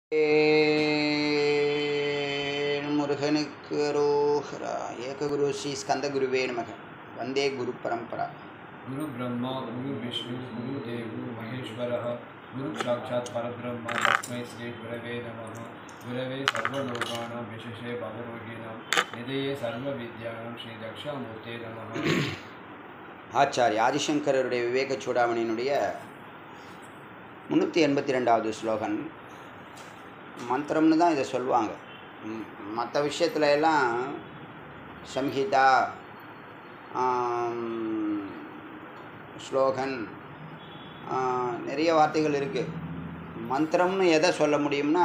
முருகனுக்கு அரோஹரா ஏககுரு ஸ்ரீ ஸ்கந்தகுருவே நமக வந்தே குரு பரம்பரா गुरु ब्रह्मा गुरु विष्णु गुरु देवो महेश्वरः गुरु साक्षात् परब्रह्म तस्मै श्री गुरवे नमः गुरवे सर्वलोकानां विशेषे भवरोगिणां निधये सर्वविद्यानां श्री दक्षामूर्ते नमः ஆச்சாரிய ஆதிசங்கரருடைய விவேக சூடாமணியினுடைய முந்நூற்றி எண்பத்தி ரெண்டாவது ஸ்லோகன் மந்திரம்னு தான் இதை சொல்லுவாங்க மற்ற விஷயத்துல எல்லாம் சம்ஹிதா ஆம், ஸ்லோகன் ஆ, நிறைய வார்த்தைகள் இருக்குது மந்திரம்னு எதை சொல்ல முடியும்னா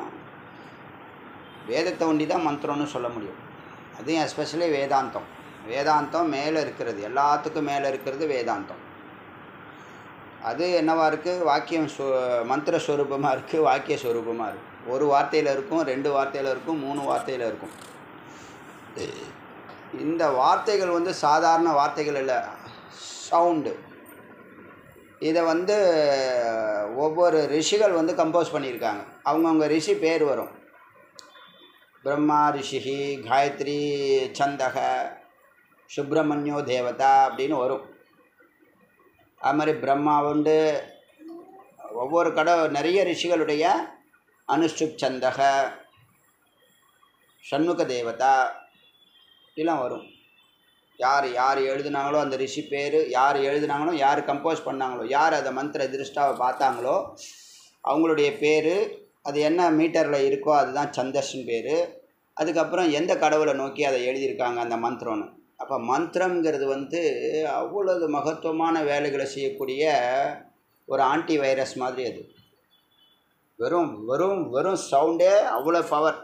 வேதத்தை ஒண்டி தான் மந்திரம்னு சொல்ல முடியும் அதுவும் எஸ்பெஷலி வேதாந்தம் வேதாந்தம் மேலே இருக்கிறது எல்லாத்துக்கும் மேலே இருக்கிறது வேதாந்தம் அது என்னவா இருக்குது வாக்கியம் சு மந்திர ஸ்வரூபமாக இருக்குது வாக்கிய ஸ்வரூபமாக இருக்குது ஒரு வார்த்தையில் இருக்கும் ரெண்டு வார்த்தையில் இருக்கும் மூணு வார்த்தையில் இருக்கும் இந்த வார்த்தைகள் வந்து சாதாரண வார்த்தைகள் இல்லை சவுண்டு இதை வந்து ஒவ்வொரு ரிஷிகள் வந்து கம்போஸ் பண்ணியிருக்காங்க அவங்கவுங்க ரிஷி பேர் வரும் பிரம்மா ரிஷிஹி காயத்ரி சந்தக சுப்பிரமணியோ தேவதா அப்படின்னு வரும் அது மாதிரி பிரம்மா உண்டு ஒவ்வொரு கடை நிறைய ரிஷிகளுடைய அனுஷ்டுப் சந்தக சண்முக தேவதா இப்படிலாம் வரும் யார் யார் எழுதுனாங்களோ அந்த ரிஷி பேர் யார் எழுதுனாங்களோ யார் கம்போஸ் பண்ணாங்களோ யார் அதை மந்திர திருஷ்டாவை பார்த்தாங்களோ அவங்களுடைய பேர் அது என்ன மீட்டரில் இருக்கோ அதுதான் சந்தஸ்ன்னு பேர் அதுக்கப்புறம் எந்த கடவுளை நோக்கி அதை எழுதியிருக்காங்க அந்த மந்திரம்னு அப்போ மந்திரங்கிறது வந்து அவ்வளவு மகத்துவமான வேலைகளை செய்யக்கூடிய ஒரு ஆன்டி வைரஸ் மாதிரி அது வெறும் வெறும் வெறும் சவுண்டே அவ்வளோ பவர்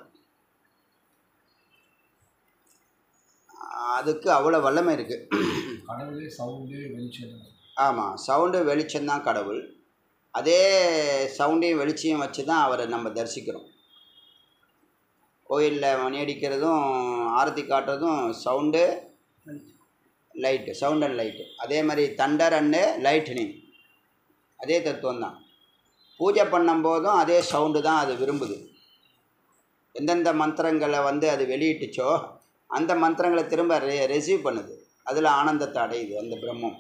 அதுக்கு அவ்வளோ வல்லமை இருக்குது கடவுளே சவுண்டு வெளிச்சம் ஆமாம் சவுண்டு வெளிச்சம்தான் கடவுள் அதே சவுண்டையும் வெளிச்சையும் வச்சு தான் அவரை நம்ம தரிசிக்கிறோம் கோயிலில் மணி அடிக்கிறதும் ஆரத்தி காட்டுறதும் sound light sound and light அதே மாதிரி தண்டர் அண்டு லைட்னிங் அதே தத்துவம் தான் பூஜை பண்ணும்போதும் அதே சவுண்டு தான் அது விரும்புது எந்தெந்த மந்திரங்களை வந்து அது வெளியிட்டுச்சோ அந்த மந்திரங்களை திரும்ப ரெ ரிசீவ் பண்ணுது அதில் ஆனந்தத்தை அடையுது அந்த பிரம்மம்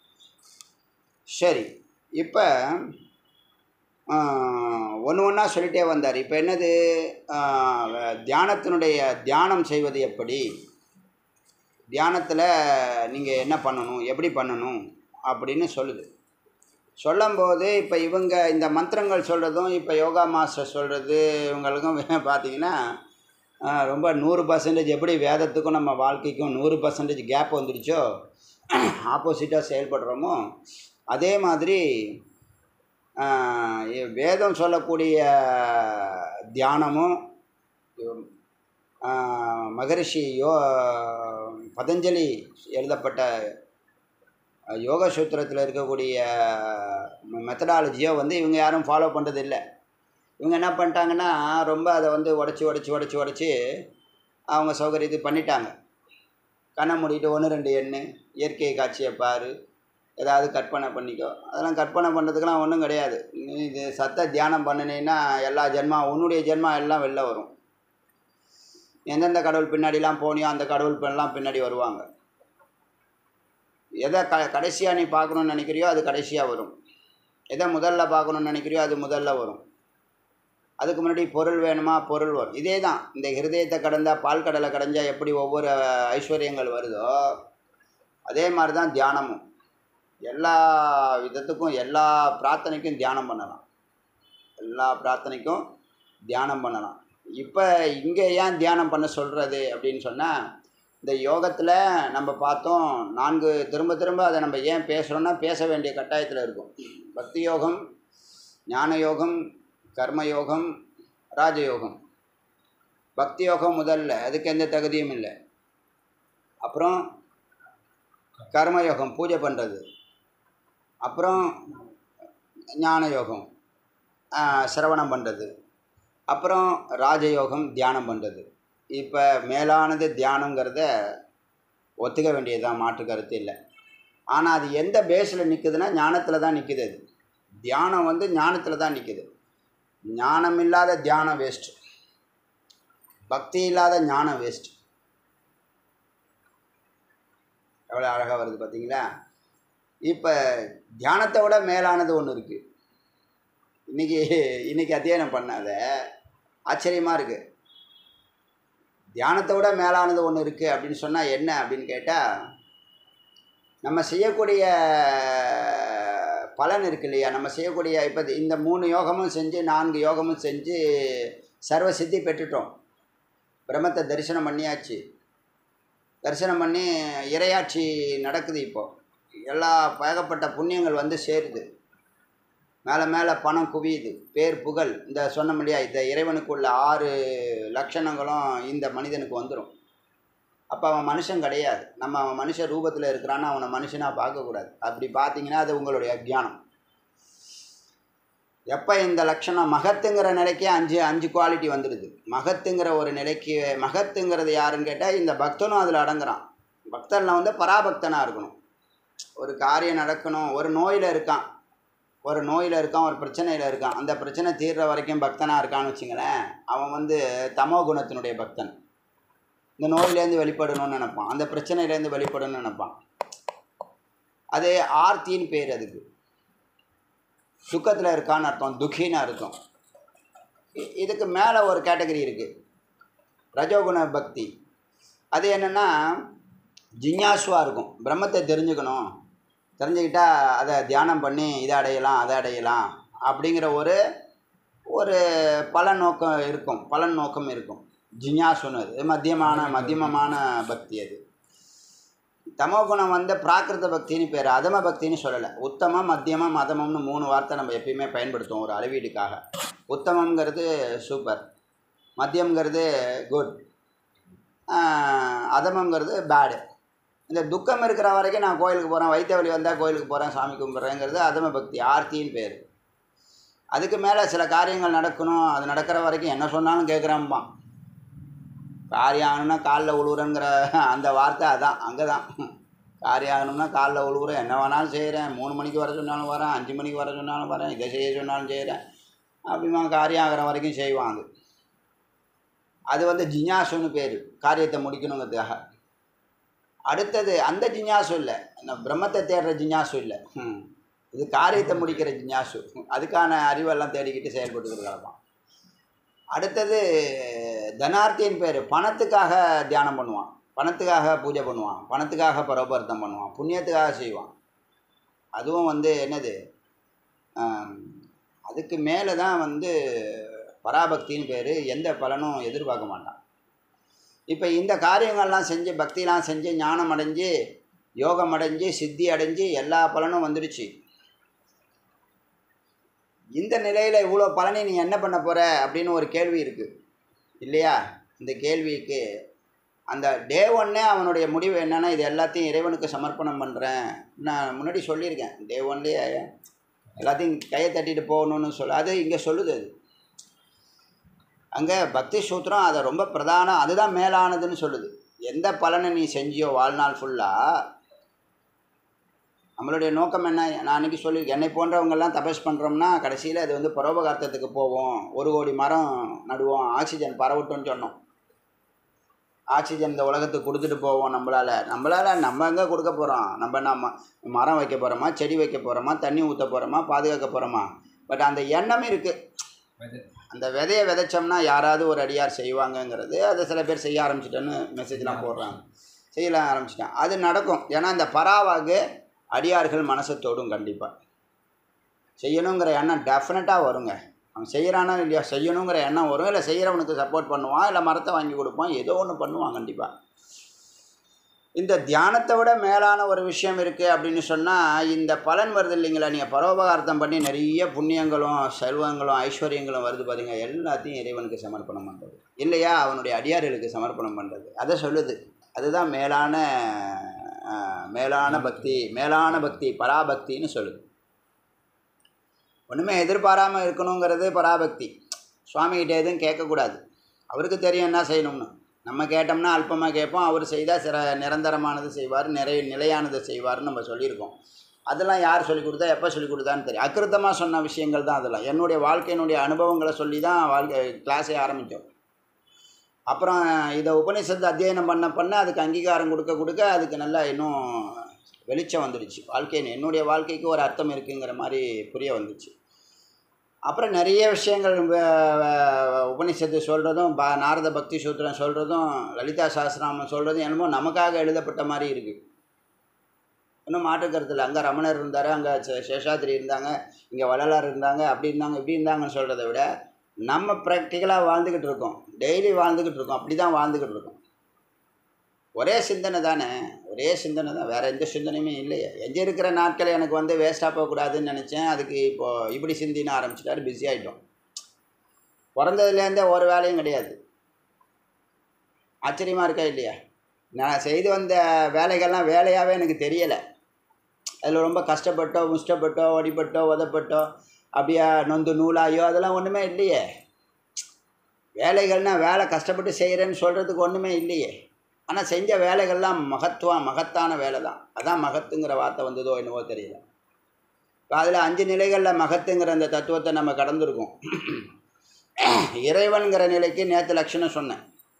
சரி இப்போ ஒன்று ஒன்றா சொல்லிட்டே வந்தார் இப்போ என்னது ஆஹ், தியானத்தினுடைய தியானம் செய்வது எப்படி தியானத்தில் நீங்கள் என்ன பண்ணணும் எப்படி பண்ணணும் அப்படின்னு சொல்லுது சொல்லும்போது இப்போ இவங்க இந்த மந்திரங்கள் சொல்கிறதும் இப்போ யோகா மாஸ்டர் சொல்கிறது இவங்களுக்கும் பார்த்தீங்கன்னா ஆஹ், ரொம்ப நூறு பர்சன்டேஜ் எப்படி வேதத்துக்கும் நம்ம வாழ்க்கைக்கும் நூறு பர்சன்டேஜ் கேப் வந்துடுச்சோ ஆப்போசிட்டாக செயல்படுறோமோ அதே மாதிரி ஆஹ், இ- வேதம் சொல்லக்கூடிய தியானமும் ஆஹ், மகரிஷி யோ பதஞ்சலி எழுதப்பட்ட அஹ், யோக சூத்திரத்தில் இருக்கக்கூடிய மெத்தடாலஜியோ வந்து இவங்க யாரும் ஃபாலோ பண்ணுறது இல்லை இவங்க என்ன பண்ணிட்டாங்கன்னா ரொம்ப அதை வந்து உடச்சி உடச்சி உடச்சி உடச்சி அவங்க சௌகரியத்துக்கு பண்ணிட்டாங்க கண்ணை மூடிட்டு ஒன்று ரெண்டு எண்ணு இயற்கை காட்சியை பாரு ஏதாவது கற்பனை பண்ணிக்கோ அதெல்லாம் கற்பனை பண்ணுறதுக்கெல்லாம் ஒன்றும் கிடையாது நீ இது சத்த தியானம் பண்ணினீன்னா எல்லா ஜென்மா உன்னுடைய ஜென்மா எல்லாம் வெளில வரும் எந்தெந்த கடவுள் பின்னாடிலாம் போனியோ அந்த கடவுள் எல்லாம் பின்னாடி வருவாங்க எதை க கடைசியாக நீ பார்க்கணுன்னு நினைக்கிறியோ அது கடைசியாக வரும் எதை முதல்ல பார்க்கணுன்னு நினைக்கிறியோ அது முதல்ல வரும் அதுக்கு முன்னாடி பொருள் வேணுமா பொருள் வரும் இதே தான் இந்த ஹிருதயத்தை கடந்தா பால் கடலை கடைஞ்சா எப்படி ஒவ்வொரு ஐஸ்வர்யங்கள் வருதோ அதே மாதிரி தான் தியானமும் எல்லா விதத்துக்கும் எல்லா பிரார்த்தனைக்கும் தியானம் பண்ணலாம் எல்லா பிரார்த்தனைக்கும் தியானம் பண்ணலாம் இப்போ இங்கே ஏன் தியானம் பண்ண சொல்கிறது அப்படின்னு சொன்னால் இந்த யோகத்தில் நம்ம பார்த்தோம் நான்கு திரும்ப திரும்ப அதை நம்ம ஏன் பேசுகிறோன்னா பேச வேண்டிய கட்டாயத்தில் இருக்கும் பக்தி யோகம் ஞான யோகம் கர்ம யோகம் ராஜயோகம் பக்தி யோகம் முதல்ல அதுக்கு எந்த தகுதியும் இல்லை அப்புறம் கர்மயோகம் பூஜை பண்ணுறது அப்புறம் ஞான யோகம் ஆஹ், சிரவணம் பண்ணுறது அப்புறம் ராஜயோகம் தியானம் பண்ணுறது இப்போ மேலானது தியானங்கிறத ஒத்துக்க வேண்டியதுதான் மாற்று கருத்து இல்லை ஆனால் அது எந்த பேஸில் நிற்குதுன்னா ஞானத்தில் தான் நிற்குது அது தியானம் வந்து ஞானத்தில் தான் நிற்குது ஞானம் இல்லாத தியானம் வேஸ்ட் பக்தி இல்லாத ஞானம் வேஸ்ட் எவ்வளோ அழகாக வருது பார்த்தீங்களா இப்போ தியானத்தை விட மேலானது ஒன்று இருக்குது இன்றைக்கி இன்றைக்கி அத்தியாயம் பண்ணாத ஆச்சரியமாக இருக்குது தியானத்தை விட மேலானது ஒன்று இருக்குது அப்படின்னு சொன்னால் என்ன அப்படின்னு கேட்டால் நம்ம செய்யக்கூடிய பலன் இருக்கு இல்லையா நம்ம செய்யக்கூடிய இப்போ இந்த மூணு யோகமும் செஞ்சு நான்கு யோகமும் செஞ்சு சர்வ சித்தி பெற்றுட்டோம் பிரம்மத்தை தரிசனம் பண்ணியாச்சு தரிசனம் பண்ணி இரையாட்சி நடக்குது இப்போது எல்லா ஏகப்பட்ட புண்ணியங்கள் வந்து சேருது மேலே மேலே பணம் குவியுது பேர் புகழ் இந்த சொன்ன இல்லையா இந்த இறைவனுக்குள்ள ஆறு லட்சணங்களும் இந்த மனிதனுக்கு வந்துடும் அப்போ அவன் மனுஷன் கிடையாது நம்ம அவன் மனுஷ ரூபத்தில் இருக்கிறான்னு அவனை மனுஷனாக பார்க்கக்கூடாது அப்படி பார்த்தீங்கன்னா அது உங்களுடைய அக்ஞானம் எப்போ இந்த லட்சணம் மகத்துங்கிற நிலைக்கே அஞ்சு அஞ்சு குவாலிட்டி வந்துடுது மகத்துங்கிற ஒரு நிலைக்கு மகத்துங்கிறது யாருன்னு கேட்டால் இந்த பக்தனும் அதில் அடங்குறான் பக்தனில் வந்து பராபக்தனாக இருக்கணும் ஒரு காரியம் நடக்கணும் ஒரு நோயில் இருக்கான் ஒரு நோயில் இருக்கான் ஒரு பிரச்சனையில் இருக்கான் அந்த பிரச்சனை தீர்ற வரைக்கும் பக்தனாக இருக்கான்னு வச்சுங்களேன் அவன் வந்து தமோ குணத்தினுடைய பக்தன் இந்த நோயிலேருந்து வெளிப்படணும்னு நினைப்பான் அந்த பிரச்சனையிலேருந்து வெளிப்படணும்னு நினைப்பான் அது ஆர்த்தின்னு பேர் அதுக்கு சுக்கத்தில் இருக்கான்னு அர்த்தம் துக்கின்னு அர்த்தம் இ- இதுக்கு மேலே ஒரு கேட்டகரி இருக்குது ரஜோகுண பக்தி அது என்னென்னா ஜிஞ்ஞாசுவாக இருக்கும் பிரம்மத்தை தெரிஞ்சுக்கணும் தெரிஞ்சுக்கிட்டா அதை தியானம் பண்ணி இதை அடையலாம் அதை அடையலாம் அப்படிங்கிற ஒரு ஒரு பல நோக்கம் இருக்கும் பலன் நோக்கம் இருக்கும் ஜிஞ்ஞாசுன்னு அது மத்தியமான மத்தியமமான பக்தி அது தமோகுணம் வந்து பிராகிருத பக்தின்னு பேர் அதம பக்தின்னு சொல்லலை உத்தமம் மத்தியமம் அதமம்னு மூணு வார்த்தை நம்ம எப்பயுமே பயன்படுத்துவோம் ஒரு அளவீடுக்காக உத்தமங்கிறது சூப்பர் மத்தியம்ங்கிறது குட் அதமங்கிறது பேடு இந்த துக்கம் இருக்கிற வரைக்கும் நான் கோயிலுக்கு போகிறேன் வைத்த வலி வந்தால் கோயிலுக்கு போகிறேன் சாமி கும்பிட்றேங்கிறது அதம பக்தி ஆர்த்தின்னு பேர் அதுக்கு மேலே சில காரியங்கள் நடக்கணும் அது நடக்கிற வரைக்கும் என்ன சொன்னாலும் கேட்குறான்பான் காரியம் ஆகணும்னா காலில் உழுவுறங்கிற அந்த வார்த்தை அதான் அங்கே தான் காரியம் ஆகணும்னா காலில் உழுவுறேன் என்ன வேணாலும் செய்கிறேன் மூணு மணிக்கு வர சொன்னாலும் வரேன் அஞ்சு மணிக்கு வர சொன்னாலும் வரேன் இதை செய்ய சொன்னாலும் செய்கிறேன் அப்படிமா காரியம் ஆகிற வரைக்கும் செய்வாங்க அது வந்து ஜிஞ்ஞாசுன்னு பேர் காரியத்தை முடிக்கணுங்கிறதுக்காக அடுத்தது அந்த ஜிஞ்ஞாசு இல்லை இந்த பிரம்மத்தை தேடுற ஜிஞ்ஞாசு இல்லை ம். இது காரியத்தை முடிக்கிற ஜிஞ்ஞாசு அதுக்கான அறிவெல்லாம் தேடிக்கிட்டு செயல்பட்டுக்கிட்டு கிடப்பான் அடுத்தது தனார்த்தின்னு பேர் பணத்துக்காக தியானம் பண்ணுவான் பணத்துக்காக பூஜை பண்ணுவான் பணத்துக்காக பரோபர்த்தம் பண்ணுவான் புண்ணியத்துக்காக செய்வான் அதுவும் வந்து என்னது ஆம், அதுக்கு மேலே தான் வந்து பராபக்தின்னு பேர் எந்த பலனும் எதிர்பார்க்க மாட்டான் இப்போ இந்த காரியங்கள்லாம் செஞ்சு பக்திலாம் செஞ்சு ஞானம் அடைஞ்சு யோகம் அடைஞ்சு சித்தி அடைஞ்சு எல்லா பலனும் வந்துடுச்சு இந்த நிலையில் இவ்வளோ பலனை நீ என்ன பண்ண போகிற அப்படின்னு ஒரு கேள்வி இருக்குது இல்லையா இந்த கேள்விக்கு அந்த டே ஒன்னே அவனுடைய முடிவு என்னன்னா இது எல்லாத்தையும் இறைவனுக்கு சமர்ப்பணம் பண்ணுறேன் நான் முன்னாடி சொல்லியிருக்கேன் டே ஒன்லேயே எல்லாத்தையும் கையை தட்டிட்டு போகணும்னு சொல்ல அது இங்கே சொல்லுது அது அங்கே பக்தி சூத்திரம் அதை ரொம்ப பிரதானம் அதுதான் மேலானதுன்னு சொல்லுது எந்த பலனை நீ செஞ்சியோ வாழ்நாள் ஃபுல்லாக நம்மளுடைய நோக்கம் என்ன நான் அன்றைக்கி சொல்லி என்னை போன்றவங்கெல்லாம் தபஸ் பண்ணுறோம்னா கடைசியில் அது வந்து பரோபகார்த்தத்துக்கு போவோம் ஒரு கோடி மரம் நடுவோம் ஆக்சிஜன் பரவட்டும்னு சொன்னோம் ஆக்சிஜன் இந்த உலகத்துக்கு கொடுத்துட்டு போவோம் நம்மளால் நம்மளால் நம்ம எங்கே கொடுக்க போகிறோம் நம்ம நம்ம மரம் வைக்க போகிறோமா செடி வைக்க போகிறோமா தண்ணி ஊற்ற போகிறோமா பாதுகாக்க போகிறோமா பட் அந்த எண்ணம் இருக்குது வெதை அந்த விதையை விதைச்சோம்னா யாராவது ஒரு அடியார் செய்வாங்கங்கிறது அதை சில பேர் செய்ய ஆரம்பிச்சிட்டேன்னு மெசேஜ்லாம் போடுறாங்க செய்யல ஆரம்பிச்சிட்டேன் அது நடக்கும் ஏன்னா இந்த பராவாகு அடியார்கள் மனசை தொடும் கண்டிப்பாக செய்யணுங்கிற எண்ணம் டெஃபினட்டாக வருங்க அவன் செய்கிறானா இல்லையா செய்யணுங்கிற எண்ணம் வரும் இல்லை செய்கிறவனுக்கு சப்போர்ட் பண்ணுவான் இல்லை மரத்தை வாங்கி கொடுப்பான் ஏதோ ஒன்று பண்ணுவான் கண்டிப்பாக இந்த தியானத்தை விட மேலான ஒரு விஷயம் இருக்குது அப்படின்னு சொன்னால் இந்த பலன் வருது இல்லைங்களா நீங்கள் பரோபகார்த்தம் பண்ணி நிறைய புண்ணியங்களும் செல்வங்களும் ஐஸ்வர்யங்களும் வருது பாருங்க எல்லாத்தையும் இறைவனுக்கு சமர்ப்பணம் பண்ணுறது இல்லையா அவனுடைய அடியார்களுக்கு சமர்ப்பணம் பண்ணுறது அதை சொல்லுது அதுதான் மேலான ஆஹ், மேலான பக்தி மேலான பக்தி பராபக்தின்னு சொல்லுது ஒன்றுமே எதிர்பாராமல் இருக்கணுங்கிறது பராபக்தி சுவாமிகிட்ட எதுவும் கேட்கக்கூடாது அவருக்கு தெரியும் என்ன செய்யணும்னு நம்ம கேட்டோம்னா அல்பமாக கேட்போம் அவர் செய்தால் சிற நிரந்தரமானது செய்வார் நிறைய நிலையானதை செய்வார்னு நம்ம சொல்லியிருக்கோம் அதெல்லாம் யார் சொல்லி கொடுத்தா எப்போ சொல்லி கொடுத்தான்னு தெரியும் அக்கிருத்தமாக சொன்ன விஷயங்கள் தான் அதெல்லாம் என்னுடைய வாழ்க்கையினுடைய அனுபவங்களை சொல்லி தான் வாழ்க்கை கிளாஸே ஆரம்பித்தோம் அப்புறம் இதை உபநிஷத்து அத்தியனம் பண்ண பண்ண அதுக்கு அங்கீகாரம் கொடுக்க கொடுக்க அதுக்கு நல்லா இன்னும் வெளிச்சம் வந்துடுச்சு வாழ்க்கை என்னுடைய வாழ்க்கைக்கு ஒரு அர்த்தம் இருக்குங்கிற மாதிரி புரிய வந்துச்சு அப்புறம் நிறைய விஷயங்கள் வ- வ- உபனிஷத்து சொல்கிறதும் பா நாரத பக்தி சூத்திரம் சொல்கிறதும் லலிதா சாஸ்திராமன் சொல்கிறதும் என்னமோ நமக்காக எழுதப்பட்ட மாதிரி இருக்குது இன்னும் மாற்றுக்கருத்தில் அங்கே ரமணர் இருந்தார் அங்கே சேஷாத்திரி இருந்தாங்க இங்கே வள்ளலார் இருந்தாங்க அப்படி இருந்தாங்க இப்படி இருந்தாங்கன்னு சொல்கிறத விட நம்ம ப்ராக்டிக்கலாக வாழ்ந்துக்கிட்டு இருக்கோம் டெய்லி வாழ்ந்துக்கிட்டு இருக்கோம் அப்படி தான் வாழ்ந்துக்கிட்டு இருக்கோம் ஒரே சிந்தனை தானே ஒரே சிந்தனை தான் வேறு எந்த சிந்தனையுமே இல்லையே எங்கே இருக்கிற நாட்கள் எனக்கு வந்து வேஸ்ட்டாக போகக்கூடாதுன்னு நினச்சேன் அதுக்கு இப்போது இப்படி சிந்தின்னு ஆரம்பிச்சிட்டாரு பிஸி ஆகிட்டோம் பிறந்ததுலேருந்தே ஒரு வேலையும் கிடையாது ஆச்சரியமாக இருக்கா இல்லையா நான் செய்து வந்த வேலைகள்லாம் வேலையாகவே எனக்கு தெரியலை அதில் ரொம்ப கஷ்டப்பட்டோ முஷ்டப்பட்டோ வடிபட்டோ உதப்பட்டோ அப்படியே நொந்து நூலாயோ அதெல்லாம் ஒன்றுமே இல்லையே வேலைகள்னால் வேலை கஷ்டப்பட்டு செய்கிறேன்னு சொல்கிறதுக்கு ஒன்றுமே இல்லையே ஆனால் செஞ்ச வேலைகள்லாம் மகத்துவம் மகத்தான வேலை தான் அதான் மகத்துங்கிற வார்த்தை வந்ததோ என்னவோ தெரியல இப்போ அதில் அஞ்சு நிலைகளில் மகத்துங்கிற அந்த தத்துவத்தை நம்ம கடந்திருக்கோம் இறைவன்கிற நிலைக்கு நேற்று லட்சணம் சொன்னேன்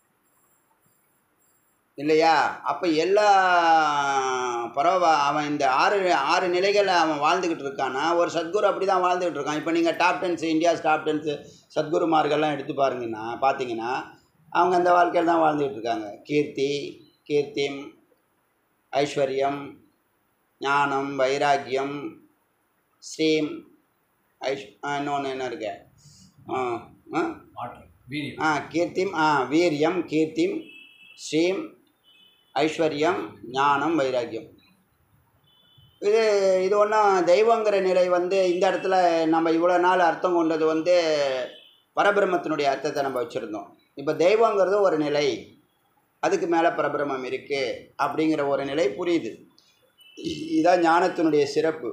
இல்லையா அப்போ எல்லா பரவ அவன் இந்த ஆறு ஆறு நிலைகளில் அவன் வாழ்ந்துக்கிட்டு இருக்கானா ஒரு சத்குரு அப்படி தான் வாழ்ந்துக்கிட்டு இருக்கான் இப்போ நீங்கள் top tens India's top tens சத்குருமார்கள்லாம் எடுத்து பாருங்கன்னா பார்த்தீங்கன்னா அவங்க அந்த வாழ்க்கையில் தான் வாழ்ந்துக்கிட்டு இருக்காங்க கீர்த்தி கீர்த்திம் ஐஸ்வர்யம் ஞானம் வைராக்கியம் ஸ்ரீம் ஐஷ் இன்னொன்று என்ன இருக்கு ஆ ஆ ஆற்றல் வீரியம் ஆ கீர்த்திம் ஆ வீரியம் கீர்த்திம் ஸ்ரீம் ஐஸ்வர்யம் ஞானம் வைராக்கியம் இது இது ஒன்றும் தெய்வங்கிற நிலை வந்து இந்த இடத்துல நம்ம இவ்வளோ நாள் அர்த்தம் கொண்டது வந்து பரபிரம்மத்தினுடைய அர்த்தத்தை நம்ம வச்சுருந்தோம் இப்போ தெய்வங்கிறது ஒரு நிலை அதுக்கு மேலே பரபிரம்மம் இருக்குது அப்படிங்கிற ஒரு நிலை புரியுது இ- இதான் ஞானத்தினுடைய சிறப்பு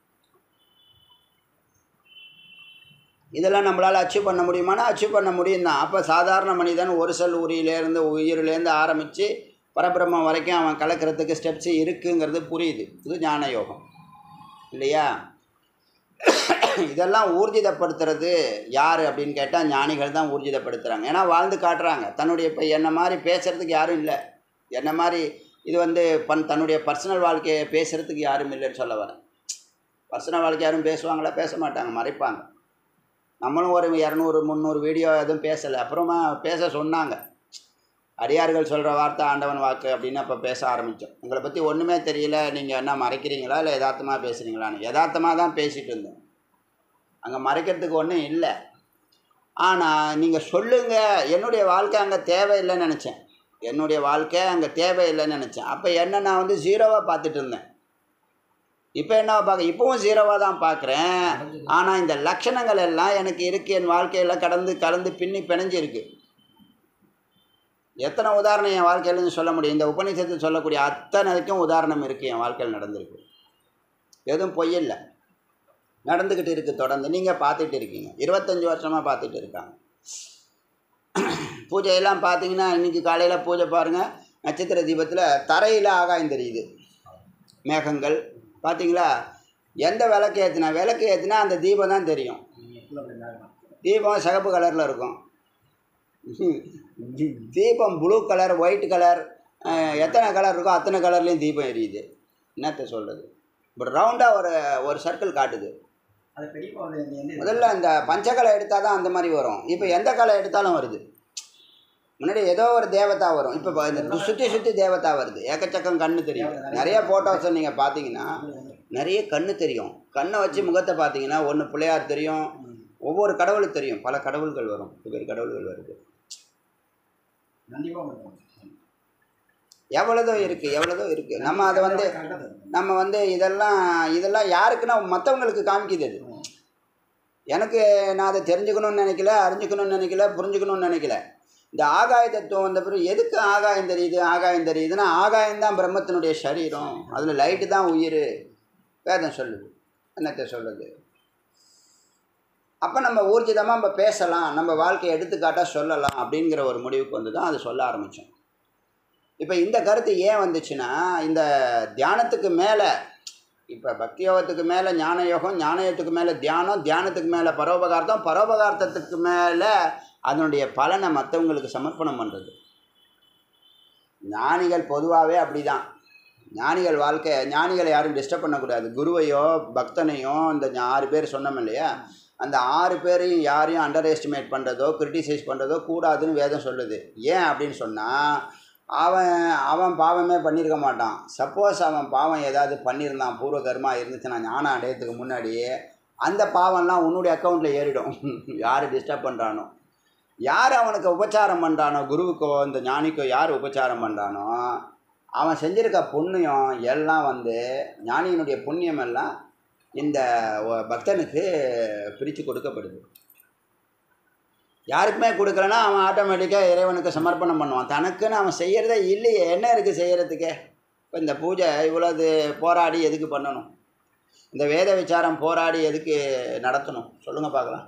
இதெல்லாம் நம்மளால் அச்சீவ் பண்ண முடியுமானா அச்சீவ் பண்ண முடியும் தான் அப்போ சாதாரண மனிதன் ஒரு செல் உரியிலேருந்து உயிரிலேருந்து ஆரம்பித்து பரபிரம்மம் வரைக்கும் அவன் கலக்கிறதுக்கு ஸ்டெப்ஸ் இருக்குங்கிறது புரியுது இது ஞான யோகம் இல்லையா இதெல்லாம் ஊர்ஜிதப்படுத்துறது யார் அப்படின்னு கேட்டால் ஞானிகள் தான் ஊர்ஜிதப்படுத்துகிறாங்க ஏன்னா வாழ்ந்து காட்டுறாங்க தன்னுடைய இப்போ என்ன மாதிரி பேசுகிறதுக்கு யாரும் இல்லை என்ன மாதிரி இது வந்து பன் தன்னுடைய பர்சனல் வாழ்க்கையை பேசுகிறதுக்கு யாரும் இல்லைன்னு சொல்ல வரேன் பர்சனல் வாழ்க்கை யாரும் பேசுவாங்களா பேச மாட்டாங்க மறைப்பாங்க நம்மளும் ஒரு இரநூறு முந்நூறு வீடியோ எதுவும் பேசலை அப்புறமா பேச சொன்னாங்க அடியார்கள் சொல்கிற வார்த்தை ஆண்டவன் வாக்கு அப்படின்னு அப்போ பேச ஆரம்பித்தோம் உங்களை பற்றி ஒன்றுமே தெரியல நீங்கள் என்ன மறைக்கிறீங்களா இல்லை யதார்த்தமாக பேசுகிறீங்களான்னு யதார்த்தமாக தான் பேசிகிட்டு இருந்தோம் அங்கே மறைக்கிறதுக்கு ஒன்றும் இல்லை ஆனால் நீங்கள் சொல்லுங்கள் என்னுடைய வாழ்க்கை அங்கே தேவையில்லைன்னு நினச்சேன் என்னுடைய வாழ்க்கை அங்கே தேவையில்லைன்னு நினச்சேன் அப்போ என்ன நான் வந்து ஜீரோவாக பார்த்துட்டு இருந்தேன் இப்போ என்னவா பார்க்க இப்போவும் ஜீரோவாக தான் பார்க்குறேன் ஆனால் இந்த லட்சணங்கள் எல்லாம் எனக்கு இருக்குது என் வாழ்க்கையில் கடந்து கலந்து பின்னி பிணைஞ்சு இருக்கு எத்தனை உதாரணம் என் வாழ்க்கையிலேருந்து சொல்ல முடியும் இந்த உபநிஷத்தில் சொல்லக்கூடிய அத்தனைக்கும் உதாரணம் இருக்குது என் வாழ்க்கையில் நடந்திருக்கு எதுவும் பொய் இல்லை நடந்துக்கிட்டு இருக்குது தொடர்ந்து நீங்கள் பார்த்துட்டு இருக்கீங்க இருபத்தஞ்சி வருஷமாக பார்த்துட்டு இருக்காங்க பூஜையெல்லாம் பார்த்தீங்கன்னா இன்றைக்கி காலையில் பூஜை பாருங்கள் நட்சத்திர தீபத்தில் தரையில் ஆகாயம் தெரியுது மேகங்கள் பார்த்தீங்களா எந்த விளக்கு ஏற்றினா விளக்கு ஏற்றினா அந்த தீபம் தான் தெரியும் தீபம் சிகப்பு கலரில் இருக்கும் தீபம் ப்ளூ கலர் ஒயிட் கலர் எத்தனை கலர் இருக்கோ அத்தனை கலர்லேயும் தீபம் எரியுது என்னத்த சொல்கிறது இப்போ ரவுண்டாக ஒரு ஒரு சர்க்கிள் காட்டுது அது பெரியப்பா வந்து எந்த- எந்த முதல்ல இந்த பஞ்சகலை எடுத்தால் தான் அந்த மாதிரி வரும் இப்போ எந்த கலை எடுத்தாலும் வருது முன்னாடி ஏதோ ஒரு தேவதா வரும் இப்போ இந்த சுற்றி சுற்றி தேவதா வருது ஏக்கச்சக்கம் கண்ணு தெரியும் நிறைய ஃபோட்டோஸை நீங்கள் பார்த்தீங்கன்னா நிறைய கண்ணு தெரியும் கண்ணை வச்சு முகத்தை பார்த்தீங்கன்னா ஒன்று பிள்ளையார் தெரியும் ஒவ்வொரு கடவுளுக்கு தெரியும் பல கடவுள்கள் வரும் வெவ்வேறு கடவுள்கள் வருது கண்டிப்பா வரும். எவ்வளதோ இருக்குது எவ்வளதோ இருக்குது நம்ம அதை வந்து கரெக்டா வரும். நம்ம வந்து இதெல்லாம் இதெல்லாம் யாருக்குன்னா மற்றவங்களுக்கு காமிக்குது அது எனக்கு நான் அதை தெரிஞ்சுக்கணும்னு நினைக்கல அறிஞ்சுக்கணும்னு நினைக்கல புரிஞ்சுக்கணும்னு நினைக்கல இந்த ஆகாய தத்துவம் வந்த பிறகு எதுக்கு ஆகாயம் தெரியுது ஆகாயம் தெரியுதுன்னா ஆகாயம் தான் பிரம்மத்தினுடைய சரீரம் அதில் லைட்டு தான் உயிர் வேதம் சொல்லுது என்னத்தை சொல்லுது அப்போ நம்ம ஊர்ஜிதமாக நம்ம பேசலாம் நம்ம வாழ்க்கையை எடுத்துக்காட்டாக சொல்லலாம் அப்படிங்கிற ஒரு முடிவுக்கு வந்து தான் அது சொல்ல ஆரம்பித்தோம் இப்போ இந்த கருத்து ஏன் வந்துச்சுன்னா இந்த தியானத்துக்கு மேலே இப்போ பக்தி யோகத்துக்கு மேலே ஞான யோகம் ஞான யோகத்துக்கு மேலே தியானம் தியானத்துக்கு மேலே பரோபகார்த்தம் பரோபகார்த்தத்துக்கு மேலே அதனுடைய பலனை மற்றவங்களுக்கு சமர்ப்பணம் பண்ணுறது ஞானிகள் பொதுவாகவே அப்படி தான் ஞானிகள் வாழ்க்கை ஞானிகளை யாரும் டிஸ்டர்ப் பண்ணக்கூடாது குருவையோ பக்தனையோ இந்த ஆறு பேர் சொன்னோம் இல்லையா அந்த ஆறு பேரையும் யாரையும் அண்டர் எஸ்டிமேட் பண்ணுறதோ கிரிட்டிசைஸ் பண்ணுறதோ கூடாதுன்னு வேதம் சொல்லுது ஏன் அப்படின்னு சொன்னால் அவன் அவன் பாவமே பண்ணியிருக்க மாட்டான் சப்போஸ் அவன் பாவம் ஏதாவது பண்ணியிருந்தான் பூர்வ கர்மா இருந்துச்சுன்னா ஞானம் அடையறதுக்கு முன்னாடியே அந்த பாவம்லாம் உன்னுடைய அக்கௌண்ட்டில் ஏறிடும் யார் டிஸ்டர்ப் பண்ணுறானோ யார் அவனுக்கு உபச்சாரம் பண்ணுறானோ குருவுக்கோ இந்த ஞானிக்கோ யார் உபச்சாரம் பண்ணுறானோ அவன் செஞ்சிருக்க புண்ணியம் எல்லாம் வந்து ஞானியினுடைய புண்ணியம் எல்லாம் இந்த ஒ- பக்தனுக்கு பிரித்து கொடுக்கப்படுது யாருக்குமே கொடுக்கலன்னா அவன் ஆட்டோமேட்டிக்காக இறைவனுக்கு சமர்ப்பணம் பண்ணுவான் தனக்குன்னு அவன் செய்கிறதே இல்லையே என்ன இருக்குது செய்கிறதுக்கே இப்போ இந்த பூஜை இவ்வளவு போராடி எதுக்கு பண்ணணும் இந்த வேத விசாரம் போராடி எதுக்கு நடத்தணும் சொல்லுங்கள் பார்க்கலாம்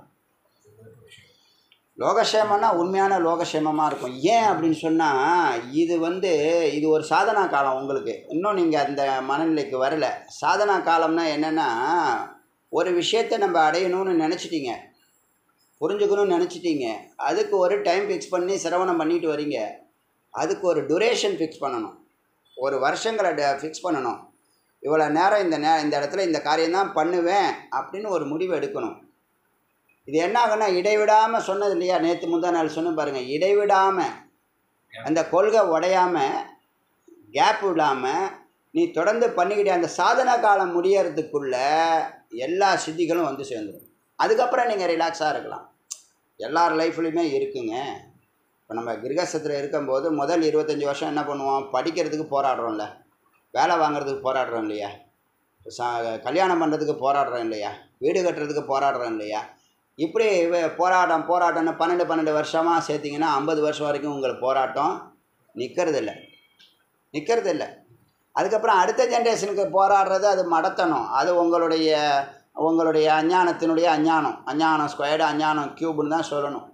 லோகக்ஷேமம்னா உண்மையான லோகக்ஷேமமாக இருக்கும் ஏன் அப்படின்னு சொன்னால் இது வந்து இது ஒரு சாதனா காலம் உங்களுக்கு இன்னும் நீங்கள் அந்த மனநிலைக்கு வரல சாதனா காலம்னா என்னென்னா ஒரு விஷயத்தை நம்ம அடையணும்னு நினச்சிட்டீங்க புரிஞ்சுக்கணும்னு நினச்சிட்டீங்க அதுக்கு ஒரு டைம் ஃபிக்ஸ் பண்ணி சிரவணம் பண்ணிட்டு வரீங்க அதுக்கு ஒரு டுரேஷன் ஃபிக்ஸ் பண்ணணும் ஒரு வருஷங்களை ஃபிக்ஸ் பண்ணணும் இவ்வளோ நேரம் இந்த நே இந்த இடத்துல இந்த காரியம்தான் பண்ணுவேன் அப்படின்னு ஒரு முடிவு எடுக்கணும் இது என்ன ஆகுன்னா இடைவிடாமல் சொன்னது இல்லையா நேற்று முந்தா நாள் சொன்ன பாருங்கள் இடைவிடாமல் அந்த கொள்கை உடையாமல் கேப் விடாமல் நீ தொடர்ந்து பண்ணிக்கிட்டே அந்த சாதன காலம் முடியறதுக்குள்ள எல்லா சித்திகளும் வந்து சேர்ந்துடும் அதுக்கப்புறம் நீங்கள் ரிலாக்ஸாக இருக்கலாம் எல்லார் லைஃப்லையுமே இருக்குங்க இப்போ நம்ம கிரகஸ்தத்தில் இருக்கும்போது முதல் இருபத்தஞ்சி வருஷம் என்ன பண்ணுவோம் படிக்கிறதுக்கு போராடுறோம்ல வேலை வாங்குறதுக்கு போராடுறோம் இல்லையா சா கல்யாணம் பண்ணுறதுக்கு போராடுறோம் இல்லையா வீடு கட்டுறதுக்கு போராடுறோம் இல்லையா இப்படி வே- போராட்டம் போராட்டம்னு பன்னெண்டு பன்னெண்டு வருஷமாக சேர்த்திங்கன்னா ஐம்பது வருஷம் வரைக்கும் உங்களுக்கு போராட்டம் நிற்கிறது இல்லை நிற்கிறது இல்லை அதுக்கப்புறம் அடுத்த ஜென்ரேஷனுக்கு போராடுறது அது மடத்தணும் அது உங்களுடைய உங்களுடைய அஞ்ஞானத்தினுடைய அஞ்ஞானம் அஞ்ஞானம் ஸ்கொயர்டு அஞ்ஞானம் க்யூப்னு தான் சொல்லணும்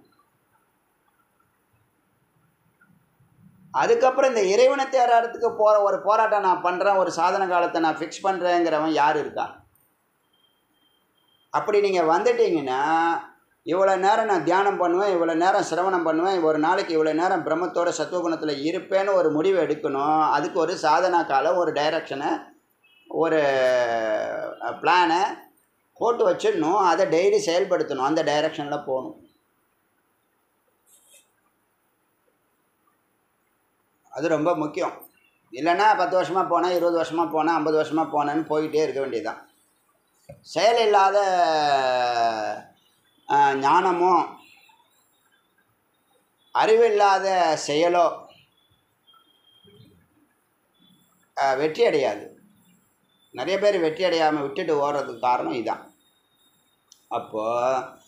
அதுக்கப்புறம் இந்த இறைவனை தேடுறதுக்கு போகிற ஒரு போராட்டம் நான் பண்ணுறேன் ஒரு சாதன காலத்தை நான் ஃபிக்ஸ் பண்ணுறேங்கிறவன் யார் இருக்கா அப்படி நீங்கள் வந்துட்டீங்கன்னா இவ்வளோ நேரம் நான் தியானம் பண்ணுவேன் இவ்வளோ நேரம் சிரவணம் பண்ணுவேன் ஒரு நாளைக்கு இவ்வளோ நேரம் பிரம்மத்தோட சத்துவகுணத்தில் இருப்பேன்னு ஒரு முடிவு எடுக்கணும் அதுக்கு ஒரு சாதனா காலம் ஒரு டைரக்ஷனை ஒரு பிளானை போட்டு வச்சிடணும் அதை டெய்லி செயல்படுத்தணும் அந்த டைரக்ஷனில் போகணும் அது ரொம்ப முக்கியம் இல்லைன்னா பத்து வருஷமாக போனேன் இருபது வருஷமாக போனேன் ஐம்பது வருஷமாக போனேன்னு போயிட்டே இருக்க வேண்டியதுதான் செயல் இல்லாத அஹ், ஞானமோ அறிவில்லாத செயலோ அஹ், வெற்றி அடையாது நிறைய பேர் வெற்றி அடையாமல் விட்டுட்டு ஓடுறதுக்கு காரணம் இதுதான் அப்போது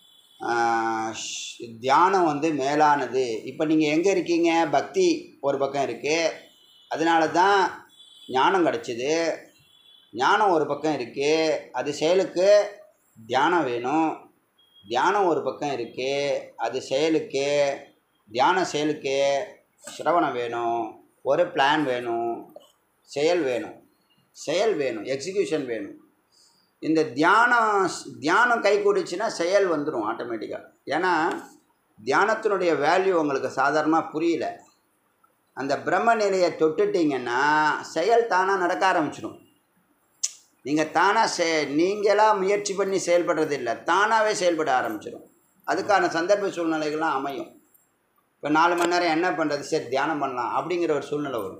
தியானம் வந்து மேலானது இப்போ நீங்கள் எங்கே இருக்கீங்க பக்தி ஒரு பக்கம் இருக்குது அதனால தான் ஞானம் கிடச்சிது ஞானம் ஒரு பக்கம் இருக்குது அது செயலுக்கு தியானம் வேணும் தியானம் ஒரு பக்கம் இருக்குது அது செயலுக்கு தியான செயலுக்கு சிரவணம் வேணும் ஒரு பிளான் வேணும் செயல் வேணும் செயல் வேணும் எக்ஸிக்யூஷன் வேணும் இந்த தியானம் தியானம் கை கூடிச்சுன்னா செயல் வந்துடும் ஆட்டோமேட்டிக்காக ஏன்னா தியானத்தினுடைய வேல்யூ உங்களுக்கு சாதாரணமாக புரியல அந்த பிரம்ம நிலையை தொட்டுட்டீங்கன்னா செயல் தானாக நடக்க ஆரம்பிச்சிடும் நீங்கள் தானாக செ நீங்களாக முயற்சி பண்ணி செயல்படுறது இல்லை தானாகவே செயல்பட ஆரம்பிச்சிடும் அதுக்கான சந்தர்ப்ப சூழ்நிலைகள்லாம் அமையும் இப்போ நாலு மணி நேரம் என்ன பண்ணுறது சரி தியானம் பண்ணலாம் அப்படிங்கிற ஒரு சூழ்நிலை வரும்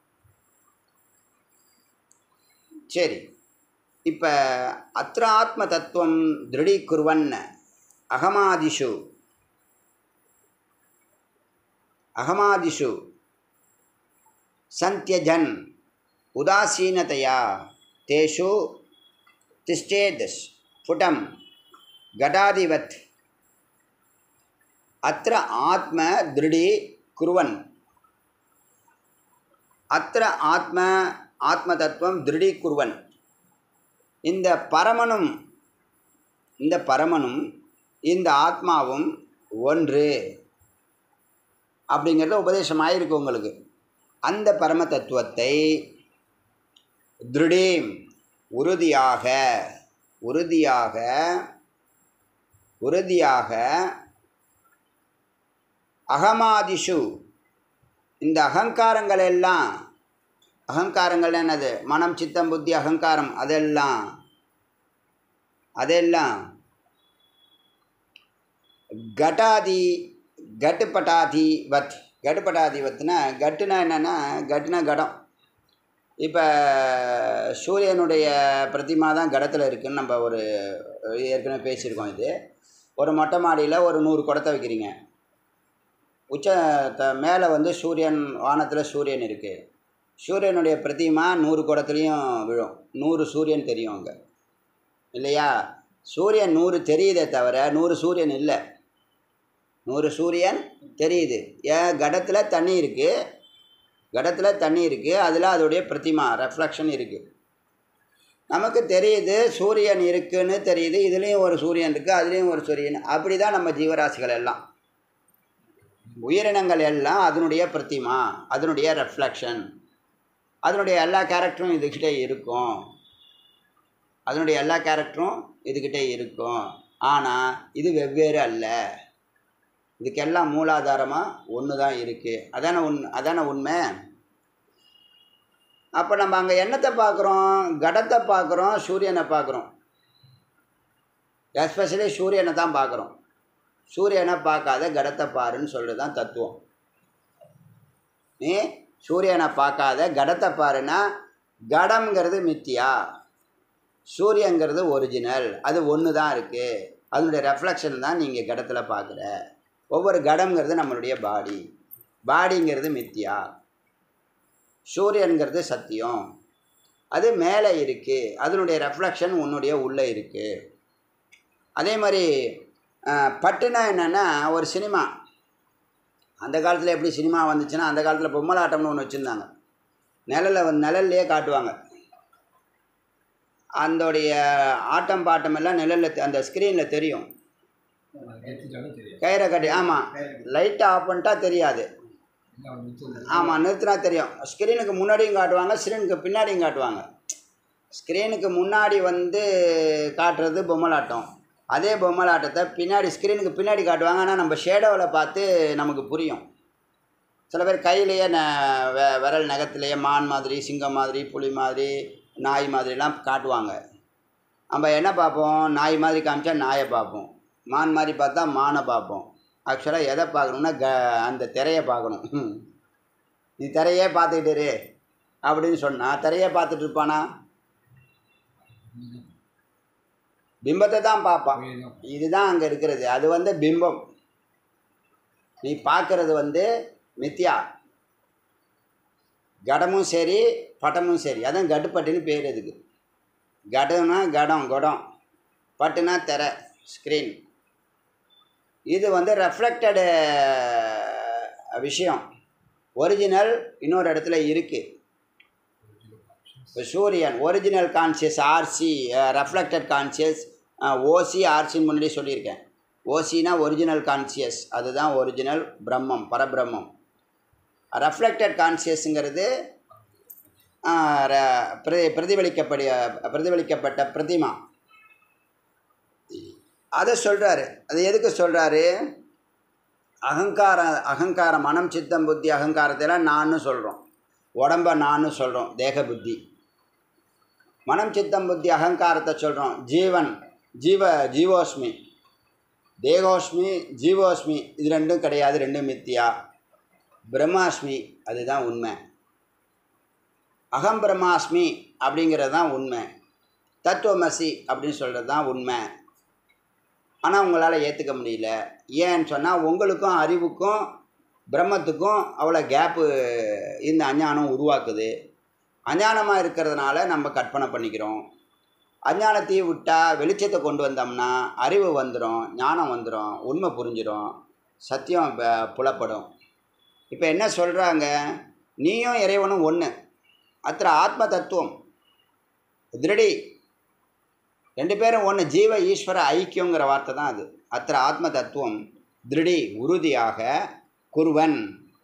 சரி இப்போ அத்திர ஆத்ம தத்துவம் திருடீகுர்வன் அகமாதிஷு அகமாதிஷு சந்தியஜன் உதாசீனதையா தேஷு திஷ்டேத் ஸ்புடம் கடாதிவத் அத்திர ஆத்ம திருடி குருவன் அத்திர ஆத்ம ஆத்ம தத்துவம் திருடி குருவன் இந்த பரமனும் இந்த பரமனும் இந்த ஆத்மாவும் ஒன்று அப்படிங்கிறத உபதேசம் ஆயிருக்கு உங்களுக்கு அந்த பரம தத்துவத்தை திருடீம் உறுதியாக உறுதியாக உறுதியாக அகமாதிஷு இந்த அகங்காரங்கள் எல்லாம் அகங்காரங்கள் என்னது மனம் சித்தம் புத்தி அகங்காரம் அதெல்லாம் அதெல்லாம் கட்டாதி கட்டுப்பட்டாதி வத் கட்டுப்பட்டாதி வத்துனா கட்டுனா என்னென்னா கட்டுனா கடம் இப்போ சூரியனுடைய பிரதிமா தான் கடத்தில் இருக்குன்னு நம்ம ஒரு ஏற்கனவே பேசியிருக்கோம் இது ஒரு மொட்டை மாடியில் ஒரு நூறு குடத்தை வைக்கிறீங்க உச்ச த மேலே வந்து சூரியன் வானத்தில் சூரியன் இருக்குது சூரியனுடைய பிரதிமா நூறு குடத்துலேயும் விழும் நூறு சூரியன் தெரியும் அங்கே இல்லையா சூரியன் நூறு தெரியுதே தவிர நூறு சூரியன் இல்லை நூறு சூரியன் தெரியுது ஏன் கடத்தில் தண்ணி இருக்குது கடத்தில் தண்ணி இருக்குது அதில் அதோடைய பிரதிமா ரெஃப்ளெக்ஷன் இருக்குது நமக்கு தெரியுது சூரியன் இருக்குன்னு தெரியுது இதுலேயும் ஒரு சூரியன் இருக்குது அதுலேயும் ஒரு சூரியன் அப்படி தான் நம்ம ஜீவராசிகள் எல்லாம் உயிரினங்கள் எல்லாம் அதனுடைய பிரதிமா அதனுடைய ரெஃப்ளெக்ஷன் அதனுடைய எல்லா கேரக்டரும் இதுக்கிட்ட இருக்கும் அதனுடைய எல்லா கேரக்டரும் இதுக்கிட்ட இருக்கும் ஆனால் இது வெவ்வேறு அல்ல இதுக்கெல்லாம் மூலாதாரமாக ஒன்று தான் இருக்குது அதான உண் அதான உண்மை அப்போ நம்ம அங்கே என்னத்தை பார்க்குறோம் கடத்தை பார்க்குறோம் சூரியனை பார்க்குறோம் எஸ்பெஷலி சூரியனை தான் பார்க்குறோம் சூரியனை பார்க்காத கடத்தை பாருன்னு சொல்கிறது தான் தத்துவம் நீ சூரியனை பார்க்காத கடத்தை பாருன்னா கடம்ங்கிறது மித்தியா சூரியங்கிறது ஒரிஜினல் அது ஒன்று தான் இருக்குது அதனுடைய ரெஃப்ளெக்ஷன் தான் நீங்கள் கடத்தில் பார்க்குற ஒவ்வொரு கடம்ங்கிறது நம்மளுடைய பாடி பாடிங்கிறது மித்தியா சூரியன்கிறது சத்தியம் அது மேலே இருக்குது அதனுடைய ரெஃப்ளெக்ஷன் உன்னுடைய உள்ளே இருக்குது அதே மாதிரி அஹ், பட்டுனா என்னென்னா ஒரு சினிமா அந்த காலத்தில் எப்படி சினிமா வந்துச்சுன்னா அந்த காலத்தில் பொம்மலாட்டம்னு ஒன்று வச்சுருந்தாங்க நிழலில் வந்து நிழல்லையே காட்டுவாங்க அதோடைய ஆட்டம் பாட்டம் எல்லாம் நிழலில் அந்த ஸ்க்ரீனில் தெரியும் நிறுத்திட்டாலும் தெரியும் கயிறை கட்டி ஆமாம் லைட்டை ஆஃப் பண்ணிட்டா தெரியாது இல்லை அவன் நிறுத்தி ஆமாம் நிறுத்தினா தெரியும் ஸ்க்ரீனுக்கு முன்னாடியும் காட்டுவாங்க ஸ்க்ரீனுக்கு பின்னாடியும் காட்டுவாங்க ஸ்க்ரீனுக்கு முன்னாடி வந்து காட்டுறது பொம்மலாட்டம் அதே பொம்மலாட்டத்தை பின்னாடி ஸ்க்ரீனுக்கு பின்னாடி காட்டுவாங்க ஆனால் நம்ம ஷேடோவில் பார்த்து நமக்கு புரியும் சில பேர் கையிலேயே ந வெ விரல் நகத்துலேயே மான் மாதிரி சிங்கம் மாதிரி புலி மாதிரி நாய் மாதிரிலாம் காட்டுவாங்க நம்ம என்ன பார்ப்போம் நாய் மாதிரி காமிச்சா நாயை பார்ப்போம் மான் மாதிரி பார்த்தா மானை பார்ப்போம் ஆக்சுவலாக எதை பார்க்கணுன்னா க அந்த திரையை பார்க்கணும் ம். நீ திரையே பார்த்துக்கிட்டு இரு அப்படின்னு சொன்னால் திரையே பார்த்துட்டு இருப்பானா பிம்பத்தை தான் பார்ப்பான் தான் இதுதான் அங்கே இருக்கிறது அது வந்து பிம்பம் நீ பார்க்கறது வந்து மித்யா கடமும் சரி பட்டமும் சரி அதான் கட்டுப்பட்டுன்னு பேர் இதுக்கு கடம்னா கடம் குடம் பட்டுனா திரை ஸ்க்ரீன் இது வந்து ரெஃப்ளெக்டடு விஷயம் ஒரிஜினல் இன்னொரு இடத்துல இருக்குது இப்போ சூரியன் original conscious RC reflected conscious OC ஆர்சின்னு முன்னாடி சொல்லியிருக்கேன் ஓசினா ஒரிஜினல் கான்சியஸ் அதுதான் ஒரிஜினல் பிரம்மம் பரபிரம்மம் ரெஃப்ளெக்டட் கான்சியஸுங்கிறது பிரதி பிரதிபலிக்கப்படிய பிரதிபலிக்கப்பட்ட பிரதிமா அதை சொல்கிறாரு அது எதுக்கு சொல்கிறாரு அகங்கார அகங்கார மனம் சித்தம் புத்தி அகங்காரத்தையெல்லாம் நான்னு சொல்கிறோம் உடம்ப நான்னு சொல்கிறோம் தேக புத்தி மனம் சித்தம் புத்தி அகங்காரத்தை சொல்கிறோம் ஜீவன் ஜீவ ஜீவோஸ்மி தேகோஸ்மி ஜீவோஸ்மி இது ரெண்டும் கிடையாது ரெண்டும் மித்தியா பிரம்மாஸ்மி அதுதான் உண்மை அகம் பிரம்மாஸ்மி அப்படிங்கிறது தான் உண்மை தத்துவமசி அப்படின்னு சொல்கிறது தான் உண்மை ஆனால் உங்களால் ஏற்றுக்க முடியல ஏன்னு சொன்னால் உங்களுக்கும் அறிவுக்கும் பிரம்மத்துக்கும் அவ்வளோ கேப்பு இந்த அஞ்ஞானம் உருவாக்குது அஞ்ஞானமாக இருக்கிறதுனால நம்ம கற்பனை பண்ணிக்கிறோம் அஞ்ஞானத்தையும் விட்டால் வெளிச்சத்தை கொண்டு வந்தோம்னா அறிவு வந்துடும் ஞானம் வந்துடும் உண்மை புரிஞ்சிடும் சத்தியம் ப- புலப்படும் இப்போ என்ன சொல்கிறாங்க நீயும் இறைவனும் ஒன்று அத்திர ஆத்ம தத்துவம் திருடி ரெண்டு பேரும் ஒன்று ஜீவ ஈஸ்வர ஐக்கியங்கிற வார்த்தை தான் அது அத்திர ஆத்ம தத்துவம் திருடி உறுதியாக குருவன்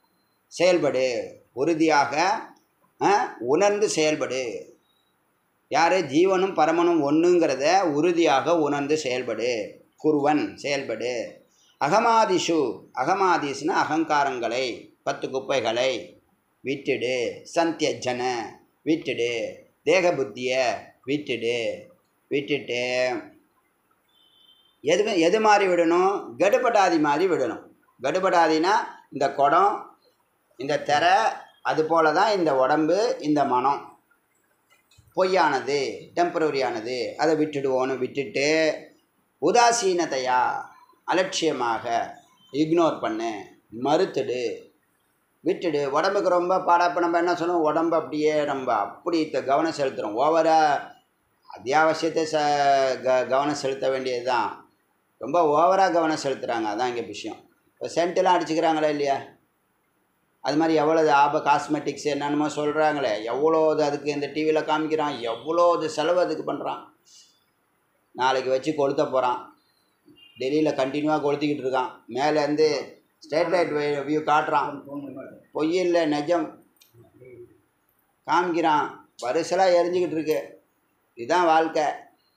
செயல்படு உறுதியாக ஆ, உணர்ந்து செயல்படு யார் ஜீவனும் பரமனும் ஒன்றுங்கிறத உறுதியாக உணர்ந்து செயல்படு குருவன் செயல்படு அகமாதிஷு அகமாதிஷ்னா அகங்காரங்களை பத்து குப்பைகளை விட்டுடு சந்தியஜன விட்டுடு தேக புத்தியை விட்டுடு விட்டுட்டு எது எது மாதிரி விடணும் கடுபடாதி மாதிரி விடணும் கடுபடாதினா இந்த குடம் இந்த திரை அது போல தான் இந்த உடம்பு இந்த மனம் பொய்யானது டெம்பரரியானது அதை விட்டுடுவோன்னு விட்டுட்டு உதாசீனத்தையா அலட்சியமாக இக்னோர் பண்ணு மறுத்துடு விட்டுடு உடம்புக்கு ரொம்ப பாடா இப்போ நம்ம என்ன சொல்லுவோம் உடம்பு அப்படியே நம்ம அப்படி த- கவனம் செலுத்துகிறோம் ஓவராக அத்தியாவசியத்தை ச க கவனம் செலுத்த வேண்டியது தான் ரொம்ப ஓவராக கவனம் செலுத்துகிறாங்க அதான் இங்கே விஷயம் இப்போ சென்ட்டெல்லாம் அடிச்சுக்கிறாங்களா இல்லையா அது மாதிரி எவ்வளோ ஆப காஸ்மெட்டிக்ஸ் என்னென்னமோ சொல்கிறாங்களே எவ்வளோ இது அதுக்கு இந்த டிவியில் காமிக்கிறான் எவ்வளோ இது செலவு அதுக்கு பண்ணுறான் நாளைக்கு வச்சு கொளுத்த போகிறான் டெல்லியில் கண்டினியூவாக கொளுத்திக்கிட்டு இருக்கான் மேலேருந்து ஸ்ட்ரேட் லைட் வியூ காட்டுறான் ஃபோன் மூலியமா இருக்கு. பொய் இல்லை நிஜம் காமிக்கிறான் பரிசலாக எரிஞ்சுக்கிட்டு இருக்கு இதுதான் வாழ்க்கை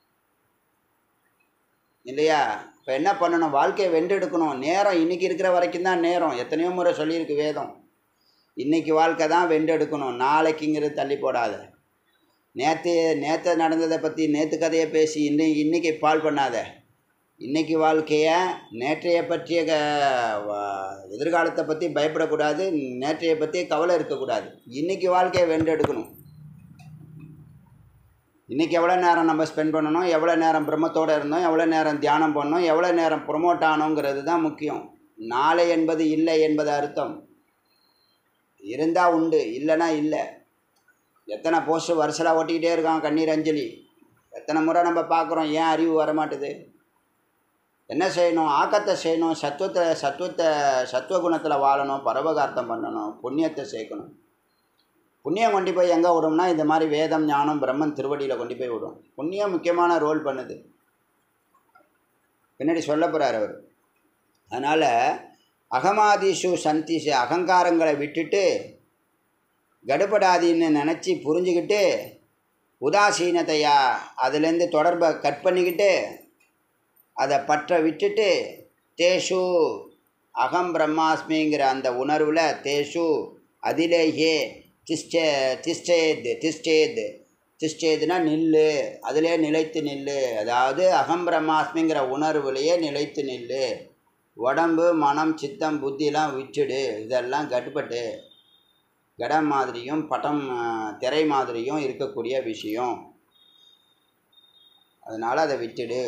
இல்லையா இப்போ என்ன பண்ணணும் வாழ்க்கையை வென்றெடுக்கணும் நேரம் இன்னைக்கு இருக்கிற வரைக்கும் தான் நேரம் எத்தனையோ முறை சொல்லியிருக்கு வேதம் இன்னைக்கு வாழ்க்கை தான் வென்றெடுக்கணும் நாளைக்குங்கிறது தள்ளி போடாத நேற்று நேற்று நடந்ததை பற்றி நேற்று கதையை பேசி இன்னைக்கு இன்னைக்கு பால் பண்ணாத இன்னைக்கு வாழ்க்கையை நேற்றைய பற்றிய க வ- எதிர்காலத்தை பற்றி பயப்படக்கூடாது நேற்றைய பற்றி கவலை இருக்கக்கூடாது இன்னைக்கு வாழ்க்கையை வென்றெடுக்கணும் இன்றைக்கி எவ்வளோ நேரம் நம்ம ஸ்பெண்ட் பண்ணணும் எவ்வளோ நேரம் பிரம்மத்தோடு இருந்தோம் எவ்வளோ நேரம் தியானம் பண்ணோம் எவ்வளோ நேரம் ப்ரொமோட் ஆனோங்கிறது தான் முக்கியம் நாளை என்பது இல்லை என்பது அர்த்தம் இருந்தால் உண்டு இல்லைன்னா இல்லை எத்தனை போஸ்ட் வருஷலாக ஓட்டிக்கிட்டே இருக்கான் கண்ணீர் அஞ்சலி எத்தனை முறை நம்ம பார்க்குறோம் ஏன் அறிவு வரமாட்டுது என்ன செய்யணும் ஆக்கத்தை செய்யணும் சத்துவத்தை சத்துவத்தை சத்துவ குணத்தில் வாழணும் பரவகார்த்தம் பண்ணணும் புண்ணியத்தை சேர்க்கணும் புண்ணியம் கொண்டு போய் எங்கே விடும்னா இந்த மாதிரி வேதம் ஞானம் பிரம்மன் திருவடியில் கொண்டு போய் விடும் புண்ணியம் முக்கியமான ரோல் பண்ணுது பின்னாடி சொல்ல போகிறார் அவர் அதனால் அகமாதிஷு சந்திஷு அகங்காரங்களை விட்டுட்டு கடுபடாதின்னு நினச்சி புரிஞ்சுக்கிட்டு உதாசீனத்தையா அதுலேருந்து தொடர்பை கட் பண்ணிக்கிட்டு அதை பற்ற விட்டுட்டு தேஷு அகம் பிரம்மாஸ்மிங்கிற அந்த உணர்வில் தேஷு அதிலேயே திஷ்டே திஷ்டேத் திஷ்டேத் திஷ்டேதுனா நில்லு அதிலே நிலைத்து நில்லு அதாவது அகம் பிரம்மாஸ்மிங்கிற உணர்வுலையே நிலைத்து நில்லு உடம்பு மனம் சித்தம் புத்திலாம் விட்டுடு இதெல்லாம் கட்டுப்பட்டு கடம் மாதிரியும் பட்டம் அஹ், திரை மாதிரியும் இருக்கக்கூடிய விஷயம் அதனால் அதை விட்டுடு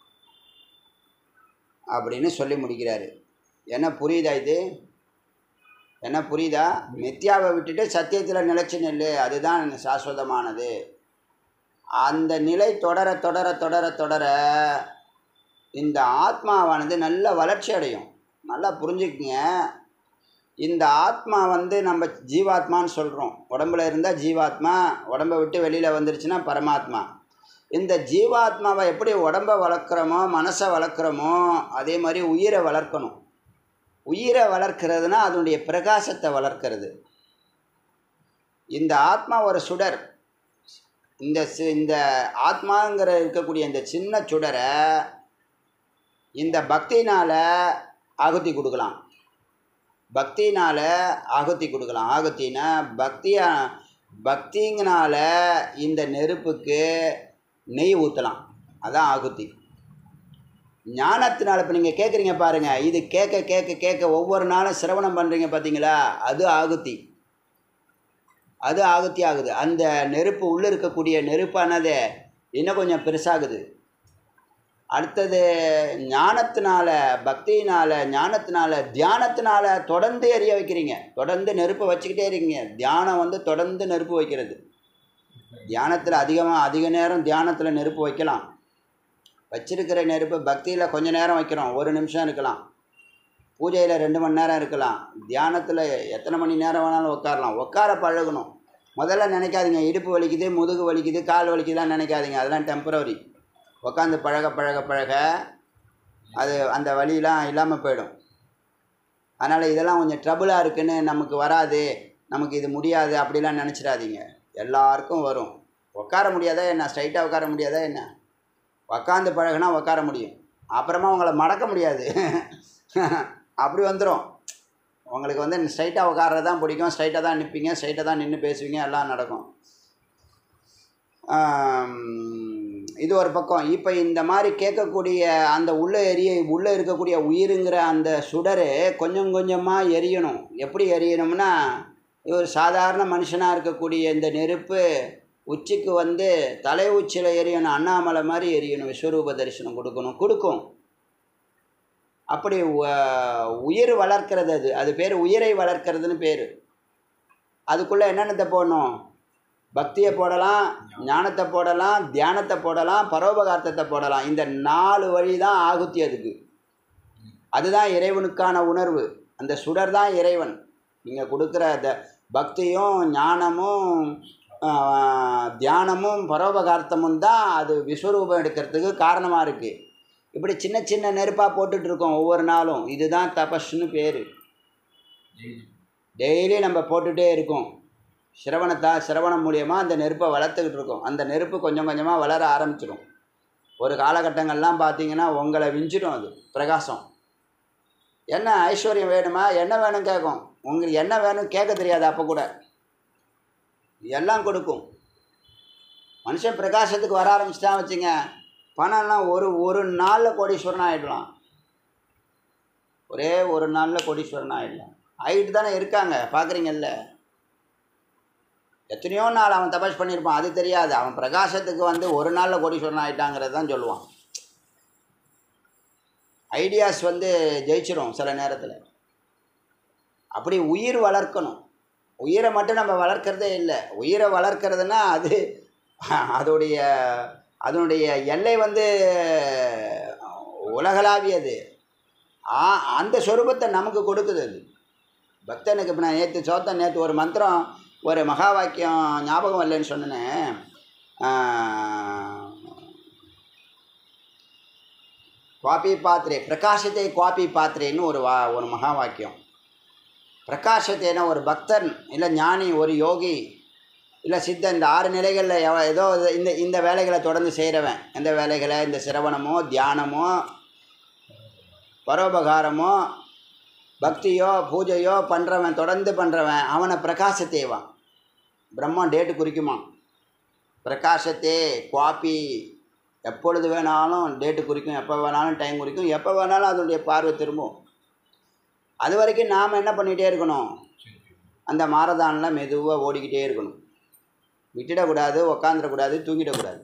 அப்படின்னு சொல்லி முடிக்கிறாரு என்ன புரியுதா இது என்ன புரியுதா மித்யாவை விட்டுட்டு சத்தியத்தில் நிலைச்சு நில்லு அதுதான் சாஸ்வதமானது அந்த நிலை தொடர தொடர தொடர தொடர இந்த ஆத்மாவானது நல்ல வளர்ச்சி அடையும் நல்லா புரிஞ்சுக்குங்க இந்த ஆத்மா வந்து நம்ம ஜீவாத்மான்னு சொல்கிறோம் உடம்புல இருந்தால் ஜீவாத்மா உடம்பை விட்டு வெளியில் வந்துருச்சுன்னா பரமாத்மா இந்த ஜீவாத்மாவை எப்படி உடம்பை வளர்க்குறோமோ மனசை வளர்க்குறோமோ அதே மாதிரி உயிரை வளர்க்கணும் உயிரை வளர்க்கிறதுனா அதனுடைய பிரகாசத்தை வளர்க்கிறது இந்த ஆத்மா ஒரு சுடர் இந்த சி- இந்த ஆத்மாங்கிற இருக்கக்கூடிய இந்த சின்ன சுடரை இந்த பக்தினால் ஆகுதி கொடுக்கலாம் பக்தினால் ஆகுதி கொடுக்கலாம் ஆகுத்தினா பக்தியா பக்திங்கனால இந்த நெருப்புக்கு நெய் ஊற்றலாம் அதான் ஆகுதி ஞானத்தினால இப்போ நீங்கள் கேட்குறீங்க பாருங்கள் இது கேட்க கேட்க கேட்க ஒவ்வொரு நாளும் சிரவணம் பண்ணுறீங்க பார்த்தீங்களா அது ஆகுதி அது ஆகுத்தி ஆகுது அந்த நெருப்பு உள்ளே இருக்கக்கூடிய நெருப்பானது இன்னும் கொஞ்சம் பெருசாகுது அடுத்தது ஞானத்தினால பக்தியினால ஞானத்தினால தியானத்தினால தொடர்ந்து எரிய வைக்கிறீங்க தொடர்ந்து நெருப்பு வச்சுக்கிட்டே இருக்கீங்க தியானம் வந்து தொடர்ந்து நெருப்பு வைக்கிறது தியானத்தில் அதிகமாக அதிக நேரம் தியானத்தில் நெருப்பு வைக்கலாம் வச்சிருக்கிற நெருப்பு பக்தியில் கொஞ்ச நேரம் வைக்கிறோம் ஒரு நிமிஷம் இருக்கலாம் பூஜையில் ரெண்டு மணி நேரம் இருக்கலாம் தியானத்தில் எத்தனை மணி நேரம் வேணாலும் உட்காரலாம் உட்கார பழகணும் முதல்ல நினைக்காதீங்க இடுப்பு வலிக்குது முதுகு வலிக்குது கால் வலிக்குதுலாம் நினைக்காதீங்க அதெல்லாம் டெம்பரவரி உட்காந்து பழக பழக பழக அது அந்த வலியெலாம் இல்லாமல் போயிடும் அதனால் இதெல்லாம் கொஞ்சம் ட்ரபுளாக இருக்குன்னு நமக்கு வராது நமக்கு இது முடியாது அப்படிலாம் நினச்சிடாதீங்க எல்லாருக்கும் வரும் உட்கார முடியாதா என்ன ஸ்ட்ரைட்டாக உட்கார முடியாதா என்ன உக்காந்து பழகுனா உட்கார முடியும் அப்புறமா உங்களை மடக்க முடியாது அப்படி வந்துடும் உங்களுக்கு வந்து ஸ்ட்ரைட்டாக உட்கார்றது தான் பிடிக்கும் ஸ்ட்ரைட்டாக தான் நிற்பீங்க ஸ்ட்ரைட்டாக தான் நின்று பேசுவீங்க எல்லாம் நடக்கும் ஆம், இது ஒரு பக்கம் இப்போ இந்த மாதிரி கேட்கக்கூடிய அந்த உள்ளே எரிய உள்ளே இருக்கக்கூடிய உயிருங்கிற அந்த சுடரு கொஞ்சம் கொஞ்சமாக எரியணும் எப்படி எரியணும்னா ஒரு சாதாரண மனுஷனாக இருக்கக்கூடிய இந்த நெருப்பு உச்சிக்கு வந்து தலை உச்சியில் எரியணும் அண்ணாமலை மாதிரி எரியணும் விஸ்வரூப தரிசனம் கொடுக்கணும் கொடுக்கும் அப்படி உ- உயிர் வளர்க்கிறது அது அது பேர் உயிரை வளர்க்கிறதுன்னு பேர் அதுக்குள்ளே என்னென்னத்தை போடணும் பக்தியை போடலாம் ஞானத்தை போடலாம் தியானத்தை போடலாம் பரோபகார்த்தத்தை போடலாம் இந்த நாலு வழி தான் ஆகுத்தி அதுக்கு அதுதான் இறைவனுக்கான உணர்வு அந்த சுடர் தான் இறைவன் நீங்கள் கொடுக்குற அந்த பக்தியும் ஞானமும் ஆஹ், தியானமும் பரோபகார்த்தமும் தான் அது விஸ்வரூபம் எடுக்கிறதுக்கு காரணமாக இருக்குது இப்படி சின்ன சின்ன நெருப்பாக போட்டுட்டு இருக்கோம் ஒவ்வொரு நாளும் இதுதான் தபஸ்னு பேர் டெய்லி நம்ம போட்டுகிட்டே இருக்கோம் சிரவணத்தா சிரவணம் மூலியமாக அந்த நெருப்பை வளர்த்துக்கிட்டு இருக்கோம் அந்த நெருப்பு கொஞ்சம் கொஞ்சமாக வளர ஆரம்பிச்சிடும் ஒரு காலகட்டங்கள்லாம் பார்த்தீங்கன்னா உங்களை விஞ்சிடும் அது பிரகாசம் என்ன ஐஸ்வர்யம் வேணுமா என்ன வேணும் கேட்கும் உங்களுக்கு என்ன வேணும் கேட்க தெரியாது அப்போ கூட எல்லாம் கொடுக்கும் மனுஷன் பிரகாசத்துக்கு வர ஆரம்பிச்சிட்டான் வச்சுங்க பணம்லாம் ஒரு ஒரு நாளில் கோடீஸ்வரன் ஆகிடலாம் ஒரே ஒரு நாளில் கோடீஸ்வரன் ஆகிடலாம் ஆகிட்டு தானே இருக்காங்க பார்க்குறீங்கல்ல எத்தனையோ நாள் அவன் தபஸ் பண்ணியிருப்பான் அது தெரியாது அவன் பிரகாசத்துக்கு வந்து ஒரு நாளில் கோடீஸ்வரன் ஆகிட்டாங்கிறது தான் சொல்லுவான் ஐடியாஸ் வந்து ஜெயிச்சிரும் சில நேரத்தில் அப்படி உயிர் வளர்க்கணும் உயிரை மட்டும் நம்ம வளர்க்குறதே இல்லை உயிரை வளர்க்குறதுனா அது அதோடைய அதனுடைய எல்லை வந்து உலகளாவியது ஆ அந்த சொரூபத்தை நமக்கு கொடுக்குது அது பக்தனுக்கு இப்போ நான் நேற்று சோத்தன் நேற்று ஒரு மந்திரம் ஒரு மகா வாக்கியம் ஞாபகம் இல்லைன்னு சொன்னேன் குவாபி பாத்திரே பிரகாசத்தை குவாபி பாத்திரேன்னு ஒரு வா ஒரு மகா வாக்கியம் பிரகாசத்தேன ஒரு பக்தன் இல்லை ஞானி ஒரு யோகி இல்லை சித்தன் இந்த ஆறு நிலைகளில் எவ ஏதோ இது- இந்த இந்த வேலைகளை தொடர்ந்து செய்கிறவன் எந்த வேலைகளை இந்த சிரவணமோ தியானமோ பரோபகாரமோ பக்தியோ பூஜையோ பண்ணுறவன் தொடர்ந்து பண்ணுறவன் அவனை பிரகாசத்தேவான் பிரம்மம் டேட்டு குறிக்குமா பிரகாசத்தே குவாப்பி எப்பொழுது வேணாலும் டேட்டு குறிக்கும் எப்போ வேணாலும் டைம் குறிக்கும் எப்போ வேணாலும் அதனுடைய பார்வை திரும்பும் அது வரைக்கும் நாம் என்ன பண்ணிகிட்டே இருக்கணும் அந்த மாரதானில் மெதுவாக ஓடிக்கிட்டே இருக்கணும் விட்டுடக்கூடாது உக்காந்துடக்கூடாது தூங்கிடக்கூடாது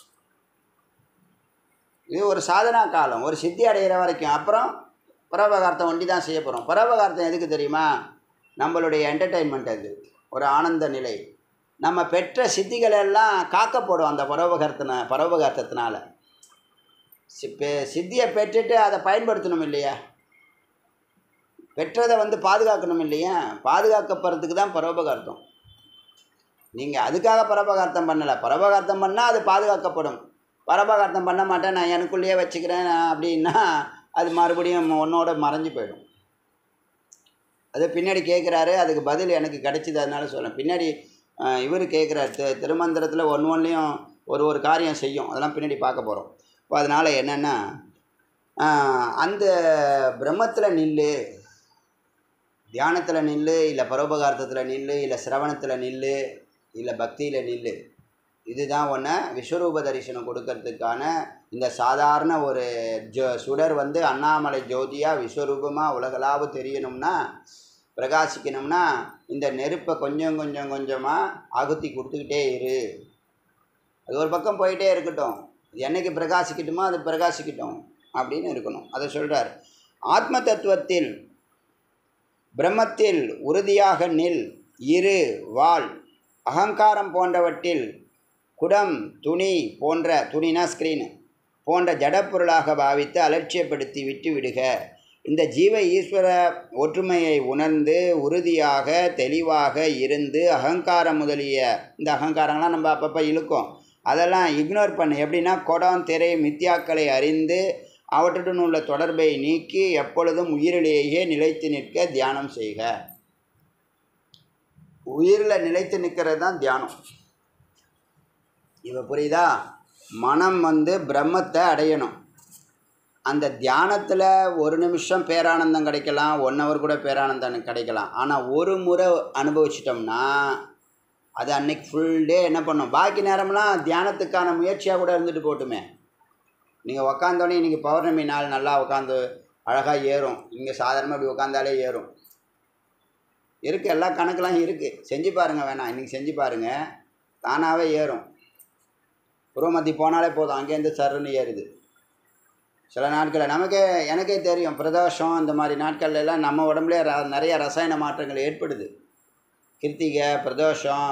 இது ஒரு சாதனா காலம் ஒரு சித்தி அடைகிற வரைக்கும் அப்புறம் பரோபகார்த்தம் ஒண்டி தான் செய்ய போகிறோம் பரோபகார்த்தம் எதுக்கு தெரியுமா நம்மளுடைய என்டர்டெயின்மெண்ட் அது ஒரு ஆனந்த நிலை நம்ம பெற்ற சித்திகள் எல்லாம் காக்கப்படும் அந்த பரோபகார்த்தன பரோபகார்த்தத்தினால சி பெ- சித்தியை பெற்றுட்டு அதை பயன்படுத்தணும் இல்லையா பெற்றதை வந்து பாதுகாக்கணும் இல்லையா பாதுகாக்கப்படுறதுக்கு தான் பரோபகார்த்தம் நீங்கள் அதுக்காக பரபகார்த்தம் பண்ணலை பரபகார்த்தம் பண்ணால் அது பாதுகாக்கப்படும் பரபகார்த்தம் பண்ண மாட்டேன் நான் எனக்குள்ளேயே வச்சுக்கிறேன் நான் அப்படின்னா அது மறுபடியும் உன்னோட மறைஞ்சு போயிடும் அது பின்னாடி கேட்குறாரு அதுக்கு பதில் எனக்கு கிடைச்சிது அதனால சொல்கிறேன் பின்னாடி இவர் கேட்குறாரு தி திருமந்திரத்தில் ஒன்று ஒன்றுலையும் ஒரு ஒரு காரியம் செய்யும் அதெல்லாம் பின்னாடி பார்க்க போகிறோம் இப்போ அதனால் என்னென்னா அந்த பிரம்மத்தில் நில்லு தியானத்தில் நில்லு இல்லை பரோபகார்த்தத்தில் நில்லு இல்லை சிரவணத்தில் நில்லு இல்லை பக்தியில் நில்லு இதுதான் ஒன்று விஸ்வரூப தரிசனம் கொடுக்கறதுக்கான இந்த சாதாரண ஒரு ஜோ சுடர் வந்து அண்ணாமலை ஜோதியாக விஸ்வரூபமாக உலகளாவு தெரியணும்னா பிரகாசிக்கணும்னா இந்த நெருப்பை கொஞ்சம் கொஞ்சம் கொஞ்சமாக அகுத்தி கொடுத்துக்கிட்டே இரு அது ஒரு பக்கம் போயிட்டே இருக்கட்டும் இது என்னைக்கு பிரகாசிக்கட்டுமோ அது பிரகாசிக்கட்டும் அப்படின்னு இருக்கணும் அதை சொல்கிறார் ஆத்ம தத்துவத்தில் பிரம்மத்தில் உறுதியாக நில் இரு வாள் அகங்காரம் போன்றவற்றில் குடம் துணி போன்ற துணினா ஸ்க்ரீனு போன்ற ஜடப்பொருளாக பாவித்து அலட்சியப்படுத்தி விட்டு விடுக இந்த ஜீவ ஈஸ்வர ஒற்றுமையை உணர்ந்து உறுதியாக தெளிவாக இருந்து அகங்காரம் முதலிய இந்த அகங்காரங்கள்லாம் நம்ம அப்பப்போ இழுக்கும் அதெல்லாம் இக்னோர் பண்ணு எப்படின்னா குடம் திரை மித்தியாக்களை அறிந்து அவற்றுடன் உள்ள தொடர்பை நீக்கி எப்பொழுதும் உயிரிலேயே நிலைத்து நிற்க தியானம் செய்க உயிரில் நிலைத்து நிற்கிறது தான் தியானம் இப்போ புரியுதா மனம் வந்து பிரம்மத்தை அடையணும் அந்த தியானத்தில் ஒரு நிமிஷம் பேரானந்தம் கிடைக்கலாம் ஒன் ஹவர் கூட பேரானந்தம் கிடைக்கலாம் ஆனால் ஒரு முறை அனுபவிச்சிட்டோம்னா அது அன்னைக்கு ஃபுல் டே என்ன பண்ணும் பாக்கி நேரம்லாம் தியானத்துக்கான முயற்சியாக கூட இருந்துட்டு போட்டுமே நீங்கள் உக்காந்தோடனே இன்றைக்கி பௌர்ணமி நாள் நல்லா உட்காந்து அழகாக ஏறும் இங்கே சாதாரணமாக இப்படி உட்காந்தாலே ஏறும் இருக்குது எல்லா கணக்கெலாம் இருக்குது செஞ்சு பாருங்கள் வேணாம் இன்றைக்கி செஞ்சு பாருங்கள் தானாகவே ஏறும் புருவமத்தி போனாலே போதும் அங்கேருந்து சருன்னு ஏறுது சில நாட்களில் நமக்கே எனக்கே தெரியும் பிரதோஷம் இந்த மாதிரி நாட்கள்ல எல்லாம் நம்ம உடம்புல ர நிறைய ரசாயன மாற்றங்கள் ஏற்படுது கிருத்திகை பிரதோஷம்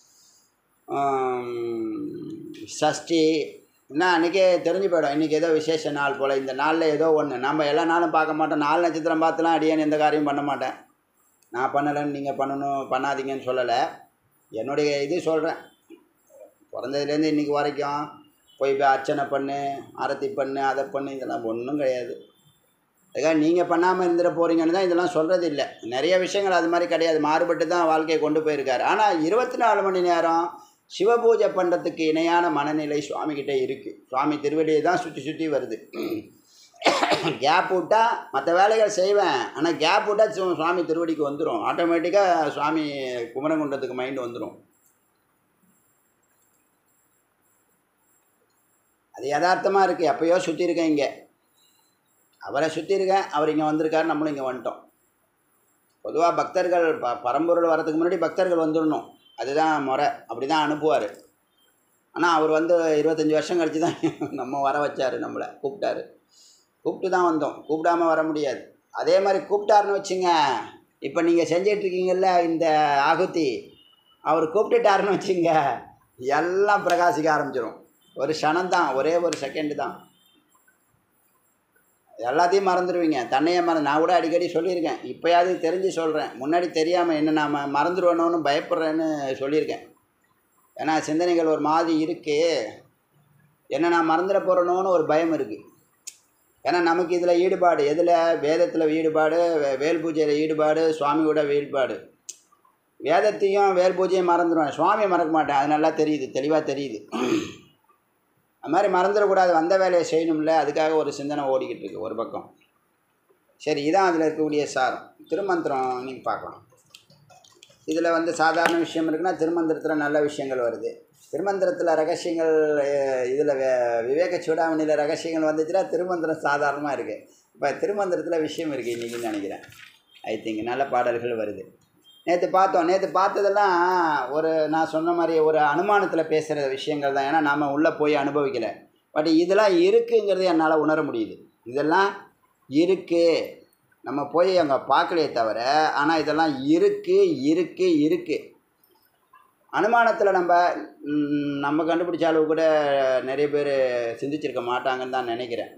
ஆம், சஷ்டி என்ன அன்றைக்கே தெரிஞ்சு போயிடும் இன்றைக்கி ஏதோ விசேஷ நாள் போல் இந்த நாளில் ஏதோ ஒன்று நம்ம எல்லா நாளும் பார்க்க மாட்டோம் நாலு நட்சத்திரம் பார்த்துலாம் அடியேன் எந்த காரியம் பண்ண மாட்டேன் நான் பண்ணலைன்னு நீங்கள் பண்ணணும் பண்ணாதீங்கன்னு சொல்லலை என்னுடைய இது சொல்கிறேன் பிறந்ததுலேருந்து இன்றைக்கி வரைக்கும் போய் போய் அர்ச்சனை பண்ணு ஆரத்தி பண்ணு அதை பண்ணு இதெல்லாம் ஒன்றும் கிடையாது அதுக்காக நீங்கள் பண்ணாமல் இருந்துட போகிறீங்கன்னு தான் இதெல்லாம் சொல்கிறது இல்லை நிறைய விஷயங்கள் அது மாதிரி கிடையாது மாறுபட்டு தான் வாழ்க்கையை கொண்டு போயிருக்காரு ஆனால் இருபத்தி நாலு மணி நேரம் சிவபூஜை பண்ணுறதுக்கு இணையான மனநிலை சுவாமிகிட்ட இருக்குது சுவாமி திருவடியை தான் சுற்றி சுற்றி வருது கேப் விட்டா மற்ற வேலைகள் செய்வேன் ஆனால் கேப் விட்டா சு- சுவாமி திருவடிக்கு வந்துடும் ஆட்டோமேட்டிக்காக சுவாமி குமரகுண்டத்துக்கு மைண்டு வந்துடும் அது யதார்த்தமாக இருக்குது எப்பயோ சுற்றி இருக்கேன் இங்கே அவரை சுற்றி இருக்கேன் அவர் இங்கே வந்திருக்காரு நம்மளும் இங்கே வந்துட்டோம் பொதுவாக பக்தர்கள் ப பரம்பொருள் வரதுக்கு முன்னாடி பக்தர்கள் வந்துடணும் அதுதான் முறை அப்படி தான் அனுப்புவார் ஆனால் அவர் வந்து இருபத்தஞ்சி வருஷம் கழிச்சு தான் நம்ம வர வச்சார் நம்மளை கூப்பிட்டாரு கூப்பிட்டு தான் வந்தோம் கூப்பிடாம வர முடியாது அதே மாதிரி கூப்பிட்டாருன்னு வச்சுங்க இப்போ நீங்கள் செஞ்சிட்ருக்கீங்கல்ல இந்த ஆகுதி அவர் கூப்பிட்டுட்டாருன்னு வச்சுங்க எல்லாம் பிரகாசிக்க ஆரம்பிச்சிடும் ஒரு க்ஷணம் தான் ஒரே ஒரு செகண்டு தான் எல்லாத்தையும் மறந்துடுவீங்க தன்னையே மறந்து நான் கூட அடிக்கடி சொல்லியிருக்கேன் இப்போயாவது தெரிஞ்சு சொல்கிறேன் முன்னாடி தெரியாமல் என்ன நான் ம- மறந்துடுவேணும்னு பயப்படுறேன்னு சொல்லியிருக்கேன் ஏன்னா சிந்தனைகள் ஒரு மாதிரி இருக்குது என்ன நான் மறந்துட போகிறேனோன்னு ஒரு பயம் இருக்குது ஏன்னா நமக்கு இதில் ஈடுபாடு எதில் வேதத்தில் ஈடுபாடு வே- வேல் பூஜையில் ஈடுபாடு சுவாமியோட ஈடுபாடு வேதத்தையும் வேல் பூஜையும் மறந்துடுவேன் சுவாமியை மறக்க மாட்டேன் அது நல்லா தெரியுது தெளிவாக தெரியுது அது மாதிரி மறந்துடக்கூடாது வந்த வேலையை செய்யணும்ல அதுக்காக ஒரு சிந்தனை ஓடிக்கிட்டு இருக்கு ஒரு பக்கம் சரி இதான் அதில் இருக்கக்கூடிய சாரம் திருமந்திரம் நீங்கள் பார்க்கலாம் இதில் வந்து சாதாரண விஷயம் இருக்குன்னா திருமந்திரத்தில் நல்ல விஷயங்கள் வருது திருமந்திரத்தில் ரகசியங்கள் இதில் விவேக சூடாமணியில் ரகசியங்கள் வந்துச்சுன்னா திருமந்திரம் சாதாரணமாக இருக்குது இப்போ திருமந்திரத்தில் விஷயம் இருக்குது இன்றைக்கின்னு நினைக்கிறேன் ஐ திங்க் நல்ல பாடல்கள் வருது நேற்று பார்த்தோம் நேற்று பார்த்ததெல்லாம் ஒரு நான் சொன்ன மாதிரி ஒரு அனுமானத்தில் பேசுகிற விஷயங்கள் தான் ஏன்னா நாம் உள்ளே போய் அனுபவிக்கலை பட் இதெல்லாம் இருக்குங்கிறது என்னால் உணர முடியுது இதெல்லாம் இருக்குது நம்ம போய் அங்கே பார்க்கலையே தவிர ஆனால் இதெல்லாம் இருக்குது இருக்குது இருக்குது அனுமானத்தில் நம்ம ம், நம்ம கண்டுபிடிச்ச அளவு கூட நிறைய பேர் சிந்திச்சிருக்க மாட்டாங்கன்னு தான் நினைக்கிறேன்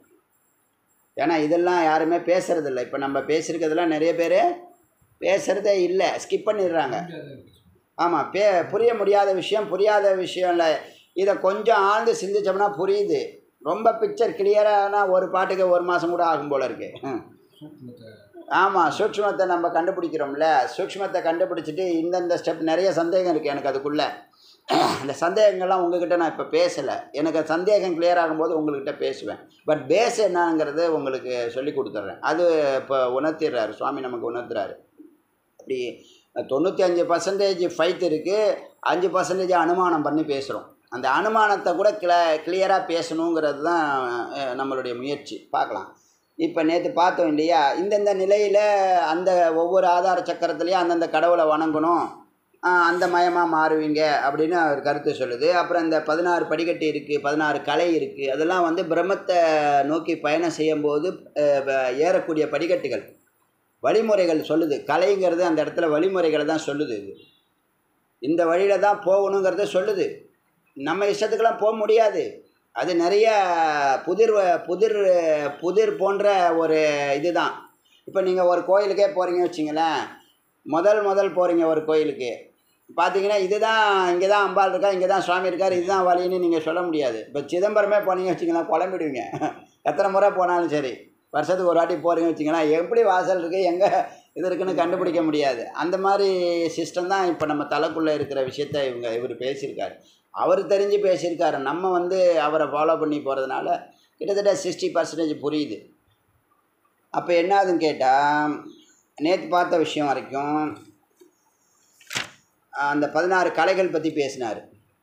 ஏன்னா இதெல்லாம் யாருமே பேசுகிறதில்ல இப்போ நம்ம பேசியிருக்கிறதெல்லாம் நிறைய பேர் பேசுகிறதே இல்லை ஸ்கிப் பண்ணிடுறாங்க ஆமாம் பே புரிய முடியாத விஷயம் புரியாத விஷயம் இல்லை இதை கொஞ்சம் ஆழ்ந்து சிந்திச்சோம்னா புரியுது ரொம்ப பிக்சர் கிளியரானா ஒரு பாட்டுக்கு ஒரு மாதம் கூட ஆகும் போல இருக்கு ம். ஆமாம் சூக்ஷ்மத்தை நம்ம கண்டுபிடிக்கிறோம்ல சூக்ஷ்மத்தை கண்டுபிடிச்சிட்டு இந்தந்த ஸ்டெப் நிறைய சந்தேகம் இருக்குது எனக்கு அதுக்குள்ளே அந்த சந்தேகங்கள்லாம் உங்ககிட்ட நான் இப்போ பேசலை எனக்கு சந்தேகம் clear ஆகும்போது உங்கள்கிட்ட பேசுவேன் பட் பேஸ் என்னங்கிறது உங்களுக்கு சொல்லி கொடுத்துட்றேன் அது இப்போ உணர்த்திடுறாரு சுவாமி நமக்கு உணர்த்துறாரு அப்படி தொண்ணூற்றி அஞ்சு பர்சன்டேஜ் ஃபைத் இருக்குது அஞ்சு பர்சன்டேஜ் அனுமானம் பண்ணி பேசுகிறோம் அந்த அனுமானத்தை கூட கிள கிளியராக பேசணுங்கிறது தான் அஹ், நம்மளுடைய முயற்சி பார்க்கலாம் இப்போ நேற்று பார்த்தோம் இல்லையா இந்தந்த நிலையில் அந்த ஒவ்வொரு ஆதார சக்கரத்துலேயும் அந்தந்த கடவுளை வணங்கணும் ஆஹ், அந்த மயமாக மாறுவீங்க அப்படின்னு அவர் கருத்து சொல்லுது அப்புறம் இந்த பதினாறு படிக்கட்டு இருக்குது பதினாறு கலை இருக்குது அதெல்லாம் வந்து பிரம்மத்தை நோக்கி பயணம் செய்யும்போது அஹ், வ- ஏறக்கூடிய படிக்கட்டுகள் வழிமுறைகள் சொல்லுது கலைங்கிறது அந்த இடத்துல வழிமுறைகளை தான் சொல்லுது இது இந்த வழியில் தான் போகணுங்கிறத சொல்லுது நம்ம இஷ்டத்துக்கெல்லாம் போக முடியாது அது நிறைய புதிர் வ- புதிர் புதிர் போன்ற ஒரு இதுதான் இப்போ நீங்கள் ஒரு கோயிலுக்கே போகிறீங்க வச்சிங்களேன் முதல் முதல் போகிறீங்க ஒரு கோயிலுக்கு பார்த்தீங்கன்னா இதுதான் இங்கே தான் அம்பாள் இருக்கா இங்கே தான் சுவாமி இருக்கார் இதுதான் வழின்னு நீங்கள் சொல்ல முடியாது இப்போ சிதம்பரமே போனீங்க வச்சிங்களேன் குழம்பிடுவீங்க எத்தனை முறை போனாலும் சரி வருஷத்துக்கு ஒரு வாட்டி போகிறீங்க வச்சிங்களேன் எப்படி வாசல் இருக்குது எங்கே இது இருக்குன்னு கண்டுபிடிக்க முடியாது அந்த மாதிரி சிஸ்டம் தான் இப்போ நம்ம தலைக்குள்ளே இருக்கிற விஷயத்த இவங்க இவர் பேசியிருக்காரு அவர் தெரிஞ்சு பேசியிருக்காரு நம்ம வந்து அவரை ஃபாலோ பண்ணி போகிறதுனால கிட்டத்தட்ட சிக்ஸ்டி பர்சன்டேஜ் புரியுது அப்போ என்னாதுன்னு கேட்டால் நேற்று பார்த்த விஷயம் வரைக்கும் அந்த பதினாறு கலைகள் பற்றி பேசினார்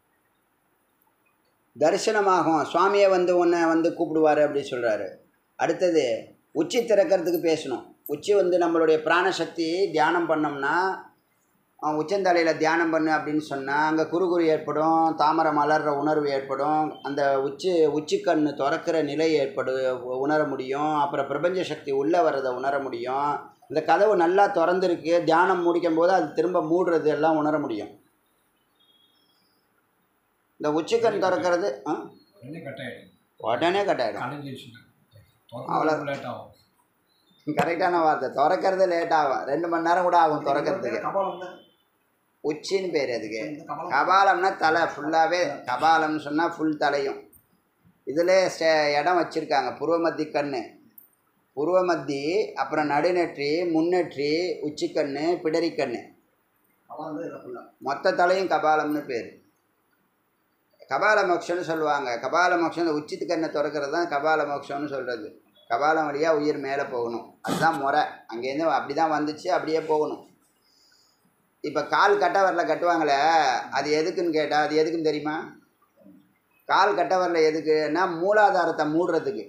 தரிசனமாகும் சுவாமியே வந்து உன்னை வந்து கூப்பிடுவார் அப்படி சொல்கிறாரு அடுத்தது உச்சி திறக்கிறதுக்கு பேசணும் உச்சி வந்து நம்மளுடைய பிராணசக்தி தியானம் பண்ணோம்னா அஹ், உச்சந்தலையில் தியானம் பண்ணு அப்படின்னு சொன்னால் அங்கே குறுகுறு ஏற்படும் தாமரை மலர்ற உணர்வு ஏற்படும் அந்த உச்சி உச்சிக்கண்ணு திறக்கிற நிலை ஏற்படு உணர முடியும் அப்புறம் பிரபஞ்ச சக்தி உள்ளே வர்றதை உணர முடியும் இந்த கதவு நல்லா திறந்துருக்கு தியானம் முடிக்கும் போது அது திரும்ப மூடுறது எல்லாம் உணர முடியும் இந்த உச்சிக்கண் திறக்கிறது ஆ உடனே கட் ஆகிடும் உடனே கட் ஆகிடும் கடைஞ்சிருச்சுன்னா அவ்வளோ. திறந்து லேட் ஆகும் கரெக்டான வார்த்தை திறக்கிறது லேட் ஆகும் ரெண்டு மணி நேரம் கூட ஆகும் திறக்கிறதுக்கு கபாலம் தான் உச்சின்னு பேர் அதுக்கு இந்த கபாலம் கபாலம்னா தலை ஃபுல்லாகவே கபாலம்னு சொன்னால் ஃபுல் தலையும் இதில் ஸ்டே இடம் வச்சுருக்காங்க புருவமத்தி கண்ணு புருவமத்தி அப்புறம் நடுநெற்றி முன்னெற்றி உச்சிக்கண்ணு பிடரிக்கண்ணு கபாலம் தான் இதில் ஃபுல்லாக மொத்த தலையும் கபாலம்னு பேர் கபால மோட்சம்னு சொல்லுவாங்க கபால மோட்சம் இந்த உச்சித்து கண்ணை திறக்கிறது தான் கபால மோட்சம்னு சொல்கிறது கபாலம் வழியாக உயிர் மேலே போகணும் அதுதான் முறை அங்கேருந்து அப்படி தான் வந்துச்சு அப்படியே போகணும் இப்போ கால் கட்ட வரல கட்டுவாங்களே அது எதுக்குன்னு கேட்டால் அது எதுக்குன்னு தெரியுமா கால் கட்ட வரல எதுக்குன்னா மூலாதாரத்தை மூடுறதுக்கு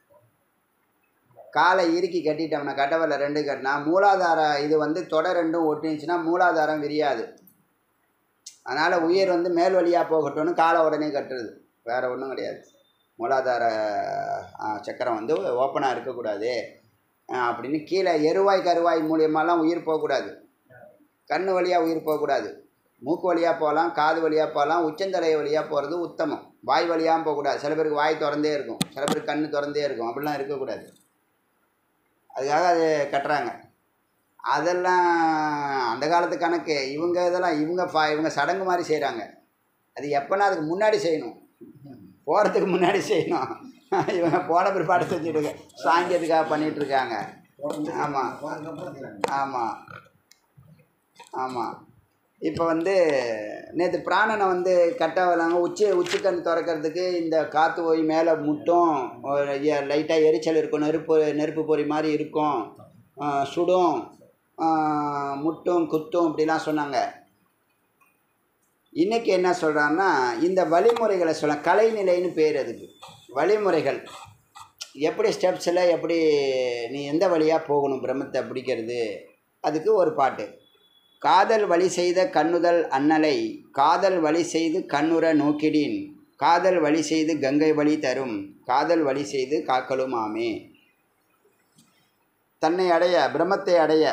காலை இறுக்கி கட்டிட்டோம்னா கட்ட வரல ரெண்டு கட்டினா மூலாதார இது வந்து தொடை ரெண்டும் ஒட்டினுச்சுன்னா மூலாதாரம் விரியாது அதனால் உயிர் வந்து மேல் வழியாக போகட்டும்னு காலை உடனே கட்டுறது வேறு ஒன்றும் கிடையாது மூலாதார ஆ, சக்கரம் வந்து ஓப்பனாக இருக்கக்கூடாது ஆ, அப்படின்னு கீழே எருவாய் கருவாய் மூலியமாலாம் உயிர் போகக்கூடாது கண் வழியாக உயிர் போகக்கூடாது மூக்கு வழியாக போகலாம் காது வழியாக போகலாம் உச்சந்தலை வழியாக போகிறது உத்தமம் வாய் வழியாகவும் போகக்கூடாது சில பேருக்கு வாய் திறந்தே இருக்கும் சில பேருக்கு கண் திறந்தே இருக்கும் அப்படிலாம் இருக்கக்கூடாது அதுக்காக அது கட்டுறாங்க அதெல்லாம் அந்த காலத்து கணக்கு இவங்க இதெல்லாம் இவங்க ஃபா இவங்க சடங்கு மாதிரி செய்கிறாங்க அது எப்போனா அதுக்கு முன்னாடி செய்யணும் போகிறதுக்கு முன்னாடி செய்யணும் இவங்க போன பிற்பாடு செஞ்சுட்டு சாங்கியத்துக்காக பண்ணிகிட்டு இருக்காங்க ஆமா. ஆமாம் ஆமாம் இப்போ வந்து நேற்று பிராணனை வந்து கட்ட வரலாங்க உச்சி உச்சிக்கண் திறக்கிறதுக்கு இந்த காற்று போய் மேலே முட்டும் லைட்டாக எரிச்சல் இருக்கும் நெருப்பு நெருப்பு பொறி மாதிரி இருக்கும் ஆ, சுடும் ஆ, முட்டும் குத்தும் இப்படிலாம் சொன்னாங்க இன்றைக்கி என்ன சொல்கிறான்னா இந்த வழிமுறைகளை சொல்ல கலைநிலைன்னு பேர் அதுக்கு வழிமுறைகள் எப்படி ஸ்டெப்ஸில் எப்படி நீ எந்த வழியாக போகணும் பிரம்மத்தை பிடிக்கிறது அதுக்கு ஒரு பாட்டு காதல் வழி செய்த கண்ணுதல் அண்ணலை காதல் வழி செய்து கண்ணுற நோக்கிடின் காதல் வழி செய்து கங்கை வழி தரும் காதல் வழி செய்து காக்கலும் ஆமே தன்னை அடைய பிரம்மத்தை அடைய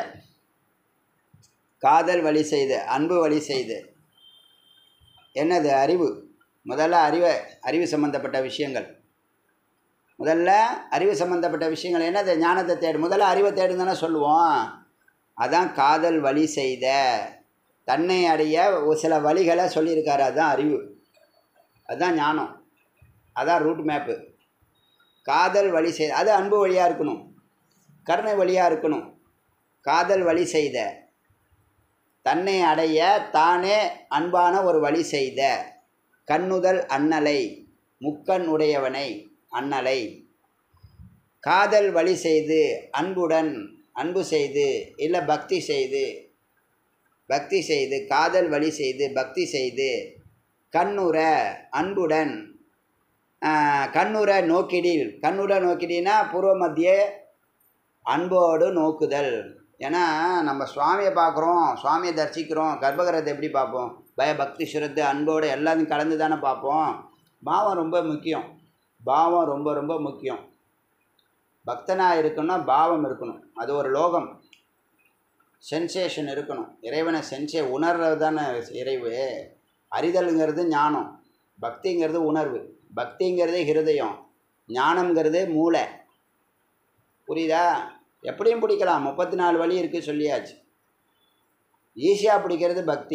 காதல் வழி செய்து அன்பு வழி செய்து என்னது அறிவு முதல்ல அறிவை அறிவு சம்பந்தப்பட்ட விஷயங்கள் முதல்ல அறிவு சம்பந்தப்பட்ட விஷயங்கள் என்னது ஞானத்தை தேடு முதல்ல அறிவை தேடுன்னு தானே சொல்லுவோம் அதான் காதல் வழி செய்த தன்னை அடைய ஒரு சில வழிகளை சொல்லியிருக்காரு அதுதான் அறிவு அதுதான் ஞானம் அதான் ரூட் மேப்பு காதல் வழி செய் அது அன்பு வழியாக இருக்கணும் கருணை வழியாக இருக்கணும் காதல் வழி செய்த தன்னை அடைய தானே அன்பான ஒரு வழி செய்த கண்ணுதல் அண்ணலை முக்கண் உடையவனை அண்ணலை காதல் வழி செய்து அன்புடன் அன்பு செய்து இல்லை பக்தி செய்து பக்தி செய்து காதல் வழி செய்து பக்தி செய்து கண்ணுற அன்புடன் ஆஹ், கண்ணுற நோக்கிடில் கண்ணுற நோக்கிடினா பூர்வ மத்திய அன்போடு நோக்குதல் ஏன்னா நம்ம சுவாமியை பார்க்குறோம் சுவாமியை தரிசிக்கிறோம் கர்ப்பகிரகத்தை எப்படி பார்ப்போம் பயபக்தி ஸ்ரத்து அன்போடு எல்லாத்தையும் கலந்து தானே பார்ப்போம் பாவம் ரொம்ப முக்கியம் பாவம் ரொம்ப ரொம்ப முக்கியம் பக்தனாக இருக்கணும்னா பாவம் இருக்கணும் அது ஒரு லோகம் சென்சேஷன் இருக்கணும் இறைவனை சென்சே உணர்றது தானே இறைவு அறிதலுங்கிறது ஞானம் பக்திங்கிறது உணர்வு பக்திங்கிறது ஹிருதயம் ஞானம்ங்கிறது மூளை புரியுதா எப்படியும் பிடிக்கலாம் முப்பத்தி நாலு வழி இருக்குது சொல்லியாச்சு ஈஸியாக பிடிக்கிறது பக்தி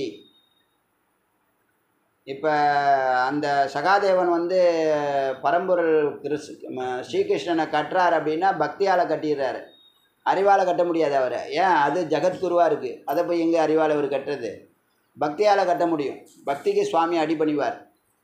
இப்போ அந்த சகாதேவன் வந்து பரம்பொருள் கிருஷ் ம- ஸ்ரீகிருஷ்ணனை கட்டுறாரு அப்படின்னா பக்தியால் கட்டிடுறாரு அறிவால் கட்ட முடியாது அவரை ஏன் அது ஜெகத்குருவாக இருக்குது அதை போய் எங்கே அறிவால் அவர் கட்டுறது பக்தியால் கட்ட முடியும் பக்திக்கு சுவாமி அடி பணிவார்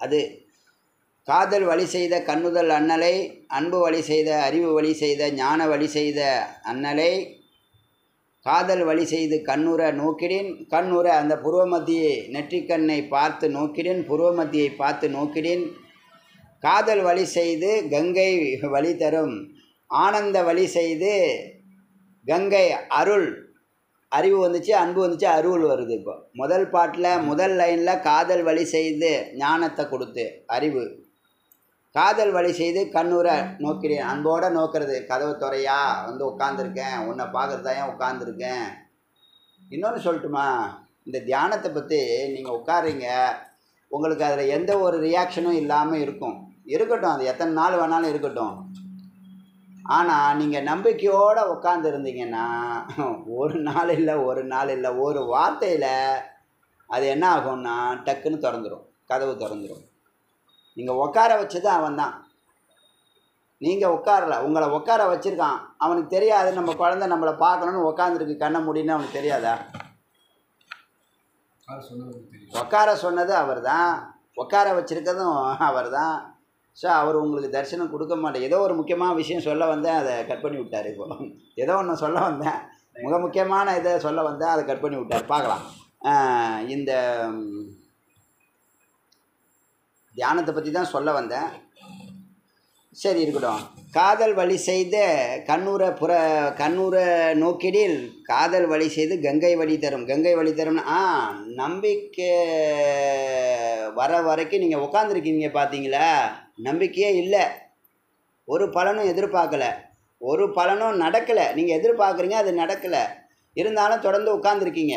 அது காதல் வழி செய்த கண்ணுதல் அண்ணலை அன்பு வழி செய்த அறிவு வழி செய்த ஞான வழி செய்த அண்ணலை காதல் வழி செய்து கண்ணுற நோக்கிடின் கண்ணுற அந்த புருவ மத்தியை நெற்றிக்கண்ணை பார்த்து நோக்கிடின் புருவ மத்தியை பார்த்து நோக்கிடின் காதல் வழி செய்து கங்கை வழி தரும் ஆனந்த வழி செய்து கங்கை அருள் அறிவு வந்துச்சு அன்பு வந்துச்சு அருள் வருது இப்போ முதல் பாட்டில் முதல் லைனில் காதல் வழி செய்து ஞானத்தை கொடுத்து அறிவு காதல் வழி செய்து கண்ணுற நோக்கிறேன் அன்போட நோக்கிறது கதவு துறையா வந்து உட்காந்துருக்கேன் உன்னை பார்க்குறதா ஏன் உட்காந்துருக்கேன் இன்னொன்று சொல்லட்டுமா இந்த தியானத்தை பற்றி நீங்கள் உட்காருங்க உங்களுக்கு அதில் எந்த ஒரு ரியாக்ஷனும் இல்லாமல் இருக்கும் இருக்கட்டும் அது எத்தனை நாள் வேணாலும் இருக்கட்டும் ஆனால் நீங்கள் நம்பிக்கையோடு உட்காந்து இருந்தீங்கன்னா ஒரு நாள் இல்லை ஒரு நாள் இல்லை ஒரு வார்த்தையில் அது என்ன ஆகும்னா டக்குன்னு திறந்துடும் கதவு திறந்துடும் நீங்கள் உட்கார வச்சது அவன் தான் நீங்கள் உட்காரல உங்களை உட்கார வச்சுருக்கான் அவனுக்கு தெரியாது நம்ம குழந்தை நம்மளை பார்க்கணுன்னு உட்காந்துருக்கு கண்ணை முடின்னு அவனுக்கு தெரியாதா யார் சொன்னது தெரியும் உட்கார சொன்னது அவர் தான் உட்கார வச்சுருக்கதும் அவர் தான் ஸோ அவர் உங்களுக்கு தரிசனம் கொடுக்க மாட்டேன் ஏதோ ஒரு முக்கியமான விஷயம் சொல்ல வந்தேன் அதை கட் பண்ணி விட்டார் இப்போ ஏதோ ஒன்று சொல்ல வந்தேன் மிக முக்கியமான இதை சொல்ல வந்தேன் அதை கட் பண்ணி விட்டார் பார்க்கலாம் ஆஹ் இந்த ம், தியானத்தை பற்றி தான் சொல்ல வந்தேன் சரி இருக்கட்டும் காதல் வழி செய்த கண்ணூரை புற கண்ணூரை நோக்கிடில் காதல் வழி செய்து கங்கை வழி தரும் கங்கை வழி தரும்னா ஆ நம்பிக்கை வர வரைக்கும் நீங்கள் உட்காந்துருக்கீங்க பார்த்தீங்களா நம்பிக்கையே இல்லை ஒரு பலனும் எதிர்பார்க்கல ஒரு பலனும் நடக்கலை நீங்கள் எதிர்பார்க்குறீங்க அது நடக்கலை இருந்தாலும் தொடர்ந்து உட்காந்துருக்கீங்க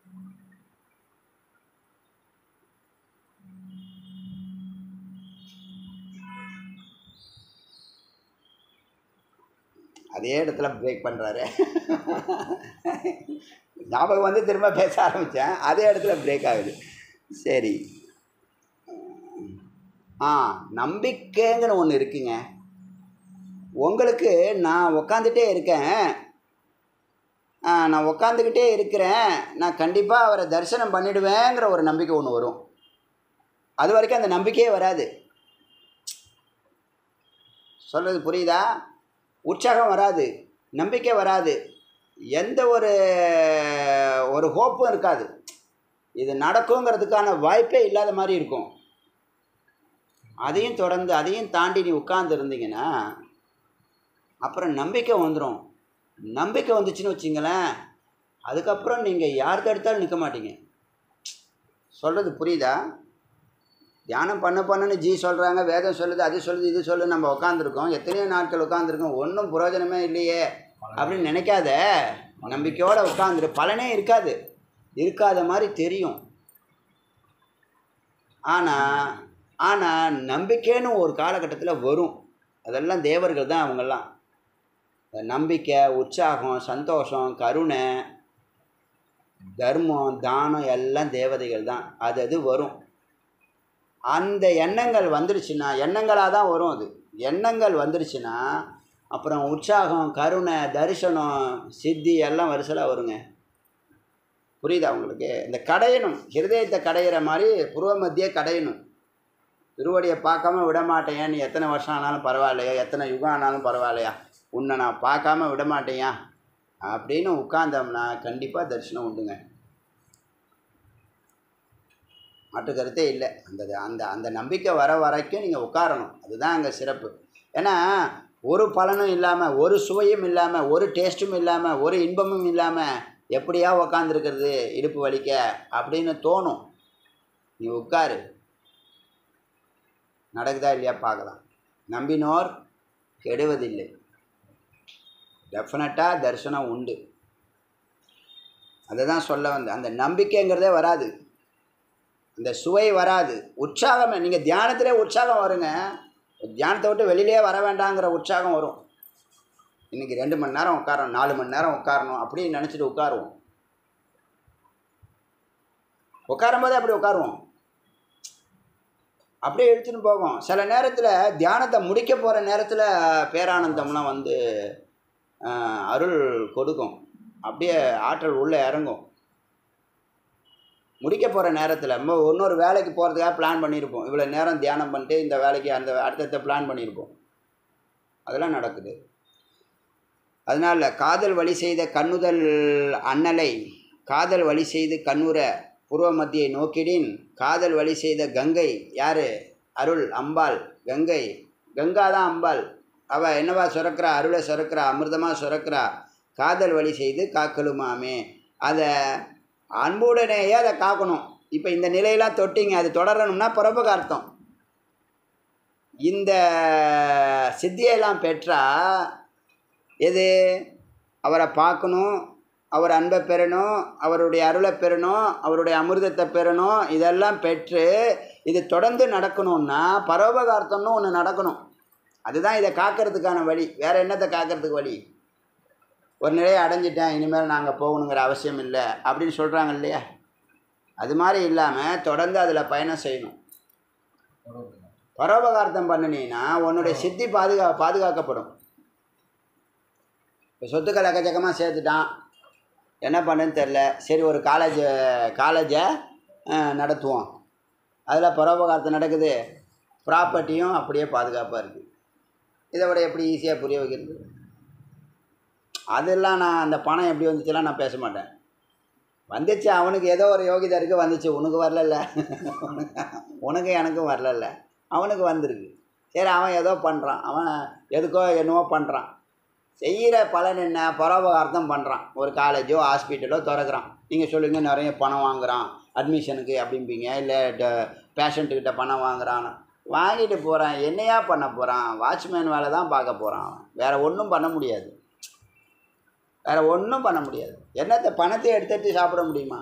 அதே இடத்துல பிரேக் பண்ணுறாரு ஞாபகம் வந்து திரும்ப பேச ஆரம்பித்தேன் அதே இடத்துல பிரேக் ஆகுது சரி ஆ நம்பிக்கைங்கிற ஒன்று இருக்குங்க உங்களுக்கு நான் உக்காந்துட்டே இருக்கேன் ஆ, நான் உக்காந்துக்கிட்டே இருக்கிறேன் நான் கண்டிப்பாக அவரை தரிசனம் பண்ணிடுவேங்கிற ஒரு நம்பிக்கை ஒன்று வரும் அது வரைக்கும் அந்த நம்பிக்கையே வராது சொல்கிறது புரியுதா உற்சாகம் வராது நம்பிக்கை வராது எந்த ஒரு ஒரு ஹோப்பும் இருக்காது இது நடக்குங்கிறதுக்கான வாய்ப்பே இல்லாத மாதிரி இருக்கும் அதையும் தொடர்ந்து அதையும் தாண்டி நீ உட்கார்ந்து இருந்தீங்கன்னா அப்புறம் நம்பிக்கை வந்துடும் நம்பிக்கை வந்துச்சுன்னு வச்சிங்களேன் அதுக்கப்புறம் நீங்கள் யாருக்கு எடுத்தாலும் நிற்க மாட்டீங்க சொல்கிறது புரியுதா தியானம் பண்ண பண்ணுன்னு ஜி சொல்கிறாங்க வேதம் சொல்லுது அது சொல்லுது இது சொல்லுது நம்ம உட்காந்துருக்கோம் எத்தனையோ நாட்கள் உட்காந்துருக்கோம் ஒன்றும் பிரயோஜனமே இல்லையே அப்படின்னு நினைக்காத நம்பிக்கையோடு உட்காந்துரு பலனே இருக்காது இருக்காத மாதிரி தெரியும் ஆனால் ஆனால் நம்பிக்கைன்னு ஒரு காலகட்டத்தில் வரும் அதெல்லாம் தேவர்கள் தான் அவங்கெல்லாம் இந்த நம்பிக்கை உற்சாகம் சந்தோஷம் கருணை தர்மம் தானம் எல்லாம் தேவதைகள் தான் அது அது வரும் அந்த எண்ணங்கள் வந்துடுச்சுன்னா எண்ணங்களாக தான் வரும் அது எண்ணங்கள் வந்துடுச்சுன்னா அப்புறம் உற்சாகம் கருணை தரிசனம் சித்தி எல்லாம் வரிசலாக வருங்க புரியுதா உங்களுக்கு இந்த கடையணும் ஹிருதயத்தை கடையிற மாதிரி புருவ மத்திய கடையணும் திருவடியை பார்க்காம விட மாட்டேன் நீ எத்தனை வருஷம் ஆனாலும் பரவாயில்லையா எத்தனை யுகம் ஆனாலும் பரவாயில்லையா உன்னை நான் பார்க்காம விட மாட்டேயா அப்படின்னு உட்கார்ந்தோம்னா கண்டிப்பாக தரிசனம் உண்டுங்க மாற்று கருத்தே இல்லை அந்த அந்த அந்த நம்பிக்கை வர வரைக்கும் நீங்கள் உட்காரணும் அதுதான் அங்கே சிறப்பு ஏன்னா ஒரு பலனும் இல்லாமல் ஒரு சுவையும் இல்லாமல் ஒரு டேஸ்ட்டும் இல்லாமல் ஒரு இன்பமும் இல்லாமல் எப்படியா உக்காந்துருக்கிறது இடுப்பு வலிக்க அப்படின்னு தோணும் நீ உட்காரு நடக்குதா இல்லையா பார்க்கலாம் நம்பினோர் கெடுவதில்லை டெஃபினட்டாக தரிசனம் உண்டு அதை தான் சொல்ல வந்தேன் அந்த நம்பிக்கைங்கிறதே வராது அந்த சுவை வராது உற்சாகம் நீங்கள் தியானத்திலே உற்சாகம் வருங்க தியானத்தை விட்டு வெளியிலே வர வேண்டாங்கிற உற்சாகம் வரும் இன்றைக்கி ரெண்டு மணி நேரம் உட்காரணும் நாலு மணி நேரம் உட்காரணும் அப்படின்னு நினச்சிட்டு உட்காருவோம் உட்காரும் போதே அப்படி உட்காருவோம் அப்படியே இழுத்துன்னு போகும் சில நேரத்தில் தியானத்தை முடிக்க போகிற நேரத்தில் பேரானந்தம்லாம் வந்து ஆஹ், அருள் கொடுக்கும் அப்படியே ஆற்றல் உள்ளே இறங்கும் முடிக்க போகிற நேரத்தில் நம்ம இன்னொரு வேலைக்கு போகிறதுக்காக பிளான் பண்ணியிருப்போம் இவ்வளோ நேரம் தியானம் பண்ணிட்டு இந்த வேலைக்கு அந்த அடுத்தடுத்த பிளான் பண்ணியிருப்போம் அதெல்லாம் நடக்குது அதனால் காதல் வழி செய்த கண்ணுதல் அண்ணலை காதல் வழி செய்து கண்ணுற பூர்வ மத்தியை நோக்கிடின் காதல் வழி செய்த கங்கை யார் அருள் அம்பாள் கங்கை கங்கா தான் அம்பாள் அவள் என்னவா சுரக்கிறா அருளை சுரக்கிறா அமிர்தமாக சுரக்கிறா காதல் வழி செய்து காக்கலுமாமே அதை அன்புடனேயே அதை காக்கணும் இப்போ இந்த நிலையெல்லாம் தொட்டிங்க அது தொடரணும்னா பரோபகார்த்தம் இந்த சித்தியெல்லாம் பெற்றா எது அவரை பார்க்கணும் அவர் அன்பை பெறணும் அவருடைய அருளை பெறணும் அவருடைய அமிர்தத்தை பெறணும் இதெல்லாம் பெற்று இது தொடர்ந்து நடக்கணும்னா பரோபகார்த்தம்னு ஒன்று நடக்கணும் அதுதான் இதை காக்கிறதுக்கான வழி வேறு என்னத்தை காக்கிறதுக்கு வழி ஒரு நிலையை அடைஞ்சிட்டேன் இனிமேல் நாங்கள் போகணுங்கிற அவசியம் இல்லை அப்படின்னு சொல்கிறாங்க இல்லையா அது மாதிரி இல்லாமல் தொடர்ந்து அதில் பயணம் செய்யணும் பரோபகார்த்தம் பண்ணினீங்கன்னா உன்னுடைய சித்தி பாதுகா பாதுகாக்கப்படும் இப்போ சொத்துக்கள் எக்கச்சக்கமாக சேர்த்துட்டான் என்ன பண்ணுன்னு தெரில சரி ஒரு காலேஜ் காலேஜை நடத்துவோம் அதில் பரோபகார்த்தம் நடக்குது ப்ராப்பர்ட்டியும் அப்படியே பாதுகாப்பாக இருக்குது இதை விட எப்படி ஈஸியாக புரிய வைக்கிறது அதெல்லாம் நான் அந்த பணம் எப்படி வந்துச்சுலாம் நான் பேச மாட்டேன் வந்துச்சு அவனுக்கு ஏதோ ஒரு யோகிதை இருக்குது வந்துச்சு உனக்கு வரலல்ல உனக்கு உனக்கு எனக்கும் வரலல்ல அவனுக்கு வந்திருக்கு சரி அவன் ஏதோ பண்ணுறான் அவன் எதுக்கோ என்னவோ பண்ணுறான் செய்கிற பலன் என்ன பரோபகார்த்தம் பண்ணுறான் ஒரு காலேஜோ ஹாஸ்பிட்டலோ திறக்கிறான் நீங்கள் சொல்லுங்கள் நிறைய பணம் வாங்குறான் அட்மிஷனுக்கு அப்படிம்பீங்க இல்லை பேஷண்ட்டுக்கிட்ட பணம் வாங்குறான் வாங்கிட்டு போகிறான் என்னையா பண்ண போகிறான் வாட்ச்மேன் வேலை தான் பார்க்க போகிறான் அவன் வேறு ஒன்றும் பண்ண முடியாது வேறு ஒன்றும் பண்ண முடியாது என்னத்தை பணத்தை எடுத்துட்டு சாப்பிட முடியுமா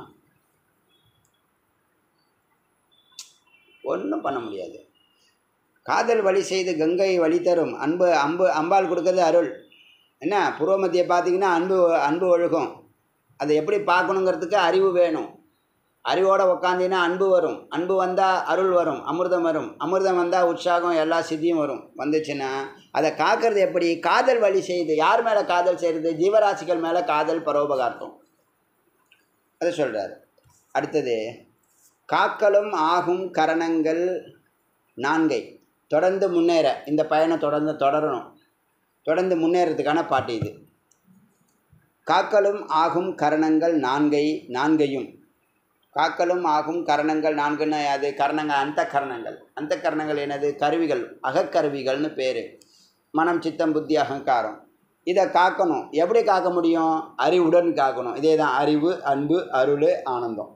ஒன்றும் பண்ண முடியாது காதல் வழி செய்து கங்கை வழி தரும் அன்பு அம்பு அம்பாள் கொடுக்கறது அருள் என்ன பூர்வமத்தியை பார்த்தீங்கன்னா அன்பு அன்பு ஒழுகும் அதை எப்படி பார்க்கணுங்கிறதுக்கு அறிவு வேணும் அறிவோடு உக்காந்தினா அன்பு வரும் அன்பு வந்தால் அருள் வரும் அமிர்தம் வரும் அமிர்தம் வந்தால் உற்சாகம் எல்லா சித்தியும் வரும் வந்துச்சுன்னா அதை காக்கிறது எப்படி காதல் வழி செய்து யார் மேலே காதல் செய்கிறது ஜீவராசிகள் மேலே காதல் பரோபகார்த்தம் அதை சொல்கிறார் அடுத்தது காக்கலும் ஆகும் கரணங்கள் நான்கை தொடர்ந்து முன்னேற இந்த பயணம் தொடர்ந்து தொடரணும் தொடர்ந்து முன்னேறதுக்கான பாட்டு இது காக்கலும் ஆகும் கரணங்கள் நான்கை நான்கையும் காக்கலும் ஆகும் கரணங்கள் நான்குன்னு அது கரணங்கள் அந்த கரணங்கள் அந்த கரணங்கள் என்னது கருவிகள் அகக்கருவிகள்னு பேர் மனம் சித்தம் புத்தி அகங்காரம் இதை காக்கணும் எப்படி காக்க முடியும் அறிவுடன் காக்கணும் இதே தான் அறிவு அன்பு அருள் ஆனந்தம்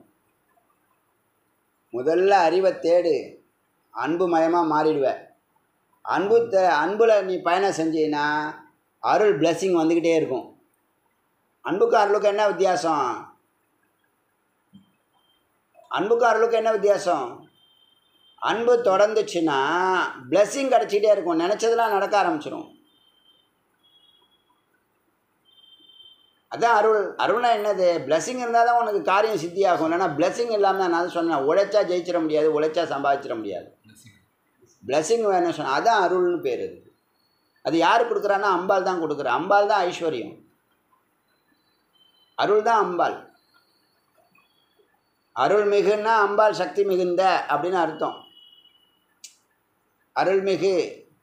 முதல்ல அறிவை தேடு அன்பு மயமாக மாறிடுவ அன்பு தே அன்பில் நீ பயணம் செஞ்சீன்னா அருள் பிளெஸ்ஸிங் வந்துக்கிட்டே இருக்கும் அன்புக்கு அருளுக்கு என்ன வித்தியாசம் அன்புக்கு அருளுக்கு என்ன வித்தியாசம் அன்பு தொடர்ந்துச்சுன்னா பிளெஸ்ஸிங் கிடச்சிட்டே இருக்கும் நினச்சதெல்லாம் நடக்க ஆரம்பிச்சிடும் அதான் அருள் அருள்னா என்னது பிளெஸ்ஸிங் இருந்தால் தான் உனக்கு காரியம் சித்தியாகும் இல்லைன்னா பிளெஸ்ஸிங் இல்லாமல் நான் தான் சொன்னேன் உழைச்சா ஜெயிச்சிட முடியாது உழைச்சா சம்பாதிச்சிட முடியாது பிளெஸ்ஸிங் வேணும் சொன்ன அதான் அருள்னு பேர் அது அது யார் கொடுக்குறான்னா அம்பாள் தான் கொடுக்குறா அம்பாள் தான் ஐஸ்வர்யம் அருள் தான் அம்பாள் அருள் மிகுன்னா அம்பாள் சக்தி மிகுந்த அப்படின்னு அர்த்தம் அருள்மிகு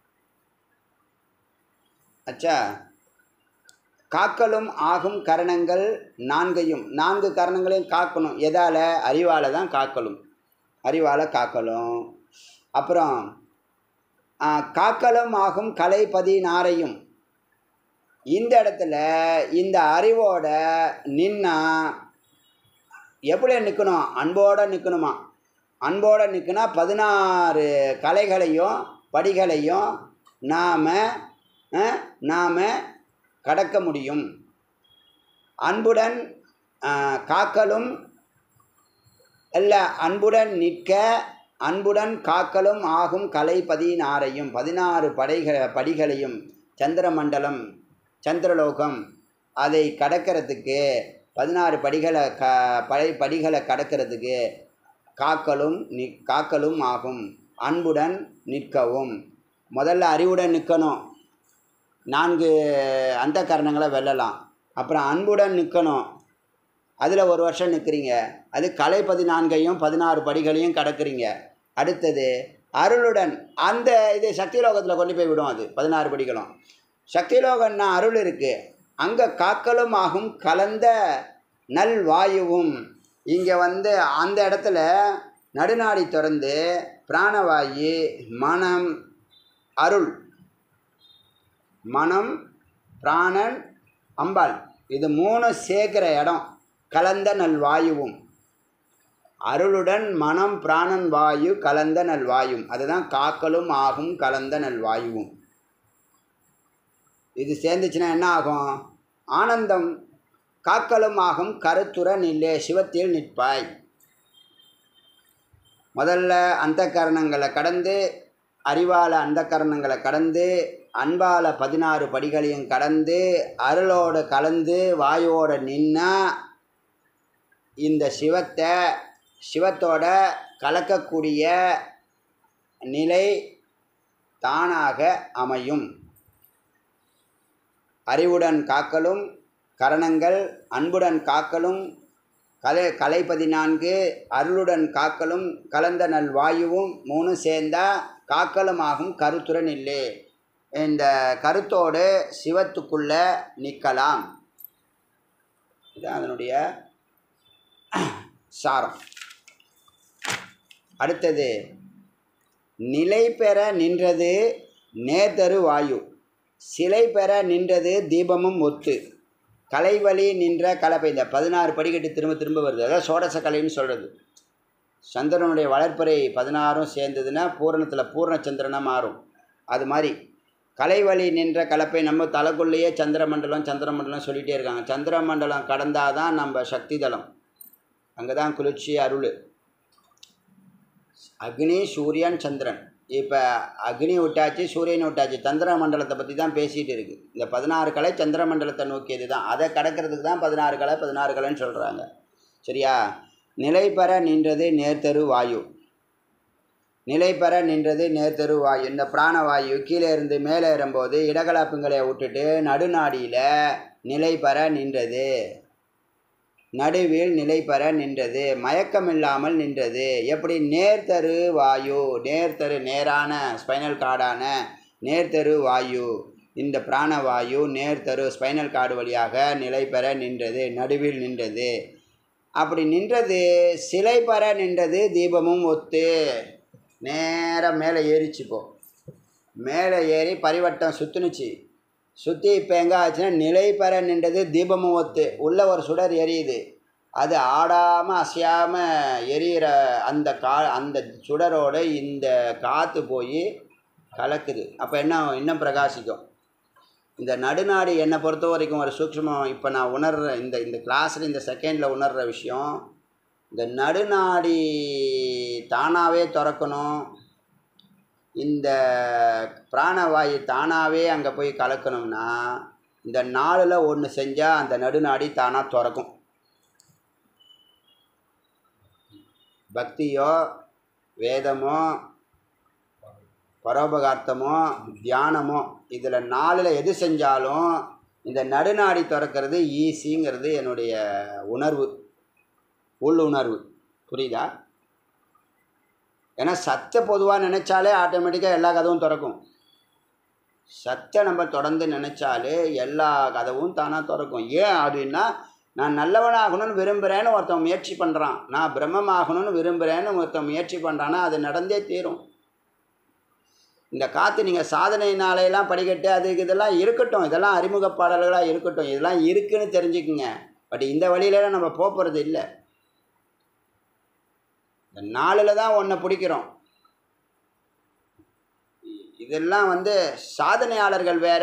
அச்சா காக்கலும் ஆகும் கரணங்கள் நான்கையும் நான்கு கரணங்களையும் காக்கணும் எதால் அறிவால் தான் காக்கலும் அறிவால் காக்கலும் அப்புறம் ஆ, காக்கலும் ஆகும் கலை பதினாறையும் இந்த இடத்துல இந்த அறிவோட நின்னா எப்படி நிற்கணும் அன்போடு நிற்கணுமா அன்போடு நிற்குனா பதினாறு கலைகளையும் படிகளையும் நாம் நாம் கடக்க முடியும் அன்புடன் ஆ, காக்கலும் இல்லை அன்புடன் நிற்க அன்புடன் காக்கலும் ஆகும் கலை பதினாறையும் பதினாறு படைக படிகளையும் சந்திரமண்டலம் சந்திரலோகம் அதை கடக்கிறதுக்கு பதினாறு படிகளை க படை படிகளை கடக்கிறதுக்கு காக்கலும் நி காக்கலும் ஆகும் அன்புடன் நிற்கவும் முதல்ல அறிவுடன் நிற்கணும் நான்கு அந்த கரணங்களை வெல்லலாம் அப்புறம் அன்புடன் நிற்கணும் அதில் ஒரு வருஷம் நிற்கிறீங்க அது கலை பதினான்கையும் பதினாறு படிகளையும் கடக்குறீங்க அடுத்தது அருளுடன் அந்த இது சக்திலோகத்தில் கொண்டு போய் விடும் அது பதினாறு படிகளும் சக்திலோகம்னா அருள் இருக்குது அங்கே காக்கலும் ஆகும் கலந்த நல் வாயுவும் இங்கே வந்து அந்த இடத்துல நடுநாடி திறந்து பிராணவாயு மனம் அருள் மனம் பிராணன் அம்பாள் இது மூணு சேர்க்கிற இடம் கலந்த நல்வாயுவும் அருளுடன் மனம் பிராணன் வாயு கலந்த நல்வாயும் அதுதான் காக்கலும் ஆகும் கலந்த நல்வாயுவும் இது சேர்ந்துச்சுன்னா என்ன ஆகும் ஆனந்தம் காக்கலும் ஆகும் கருத்துற நில்லே சிவத்தில் நிற்பாய் முதல்ல அந்த கரணங்களை கடந்து அறிவால அந்த கரணங்களை கடந்து அன்பால பதினாறு படிகளையும் கடந்து அருளோடு கலந்து வாயுவோட நின்னா இந்த சிவத்தை சிவத்தோட கலக்கக்கூடிய நிலை தானாக அமையும் அறிவுடன் காக்கலும் கரணங்கள் அன்புடன் காக்கலும் கலை கலை பதினான்கு அருளுடன் காக்கலும் கலந்த நல் வாயுவும் மூணு சேர்ந்தா காக்கலும் ஆகும் கருத்துடன் இல்லை இந்த கருத்தோடு சிவத்துக்குள்ள நிற்கலாம் இதுதான் அதனுடைய சாரம் அடுத்தது நிலை பெற நின்றது நேர்தரு வாயு சிலை பெற நின்றது தீபமும் ஒத்து கலைவழி நின்ற கலப்பை இந்த பதினாறு படிக்கட்டு திரும்ப திரும்ப வருது அதாவது சோடச கலைன்னு சொல்கிறது சந்திரனுடைய வளர்ப்பறை பதினாறும் சேர்ந்ததுன்னா பூரணத்தில் பூர்ண சந்திரனாக மாறும் அது மாதிரி கலைவழி நின்ற கலப்பை நம்ம தலைக்குள்ளேயே சந்திரமண்டலம் சந்திரமண்டலம் சொல்லிகிட்டே இருக்காங்க சந்திரமண்டலம் கடந்தால் தான் நம்ம சக்தி தலம் அங்கே தான் குளிர்ச்சி அருள் அக்னி சூரியன் சந்திரன் இப்போ அக்னி விட்டாச்சு சூரியன் விட்டாச்சு சந்திர மண்டலத்தை பற்றி தான் பேசிகிட்டு இருக்குது இந்த பதினாறு கலை சந்திர மண்டலத்தை நோக்கியது தான் அதை கடக்கிறதுக்கு தான் பதினாறு கலை பதினாறு கலைன்னு சொல்கிறாங்க சரியா நிலை பெற நின்றது நேர்த்தரு வாயு நிலை பெற நின்றது நேர்த்தரு வாயு இந்த பிராணவாயு கீழே இருந்து மேலே ஏறும்போது இடகலாப்புங்களை விட்டுட்டு நடுநாடியில் நிலை பெற நின்றது நடுவில் நிலை பெற நின்றது மயக்கமில்லாமல் நின்றது எப்படி நேர்த்தரு வாயு நேர்த்தரு நேரான ஸ்பைனல் கார்டான நேர்த்தரு வாயு இந்த பிராணவாயு நேர்த்தரு ஸ்பைனல் கார்டு வழியாக நிலை பெற நின்றது நடுவில் நின்றது அப்படி நின்றது சிலை பெற நின்றது தீபமும் ஒத்து நேராக மேலே ஏறிச்சு போ மேலே ஏறி பரிவட்டம் சுற்றுனுச்சு சுற்றி இப்போ எங்கே ஆச்சுன்னா நிலை பெற நின்றது தீபமும் ஒத்து உள்ள ஒரு சுடர் எரியுது அது ஆடாமல் அசையாமல் எரியிற அந்த கா அந்த சுடரோடு இந்த காற்று போய் கலக்குது அப்போ என்ன ஆகும்? இன்னும் பிரகாசிக்கும் இந்த நடுநாடி என்னை பொறுத்த வரைக்கும் ஒரு சூக்ஷ்மம் இப்போ நான் உணர்ற இந்த இந்த கிளாஸில் இந்த செகண்டில் உணர்கிற விஷயம் இந்த நடுநாடி தானாகவே திறக்கணும் இந்த பிராணவாயு தானாகவே அங்கே போய் கலக்கணும்னா இந்த நாளில் ஒன்று செஞ்சால் அந்த நடுநாடி தானாக திறக்கும் பக்தியோ வேதமோ பரோபகார்த்தமோ தியானமோ இதில் நாளில் எது செஞ்சாலும் இந்த நடுநாடி திறக்கிறது ஈஸிங்கிறது என்னுடைய உணர்வு உள்ளுணர்வு புரியுதா ஏன்னா சத்தை பொதுவாக நினச்சாலே ஆட்டோமேட்டிக்காக எல்லா கதவும் திறக்கும் சத்தை நம்ம தொடர்ந்து நினச்சாலே எல்லா கதவும் தானாக திறக்கும் ஏன் அப்படின்னா நான் நல்லவனாகணும்னு விரும்புகிறேன்னு ஒருத்தன் முயற்சி பண்ணுறான் நான் பிரம்மமாகணும்னு விரும்புகிறேன்னு ஒருத்தன் முயற்சி பண்ணுறான்னா அது நடந்தே தீரும் இந்த காற்று நீங்கள் சாதனையினாலையெல்லாம் படிக்கட்டு அதுக்கு இதெல்லாம் இருக்கட்டும் இதெல்லாம் அறிமுக பாடல்களாக இருக்கட்டும் இதெல்லாம் இருக்குன்னு தெரிஞ்சுக்குங்க பட் இந்த வழியிலலாம் நம்ம போக போகிறது இல்லை இந்த நாளில் தான் ஒன்றை பிடிக்கிறோம் இதெல்லாம் வந்து சாதனையாளர்கள் வேற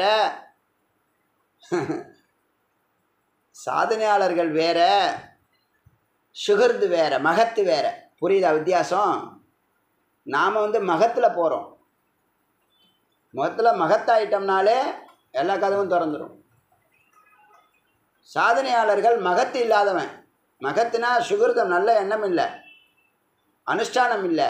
சாதனையாளர்கள் வேற சுகர்து வேற மகத்து வேற புரியுதா வித்தியாசம் நாம் வந்து மகத்தில் போகிறோம் மொத்தத்தில் மகத்தாயிட்டோம்னாலே எல்லா கதவும் திறந்துடும் சாதனையாளர்கள் மகத்து இல்லாதவன் மகத்துனா சுகிருதம் நல்ல எண்ணம் இல்லை அனுஷ்டானம் இல்லை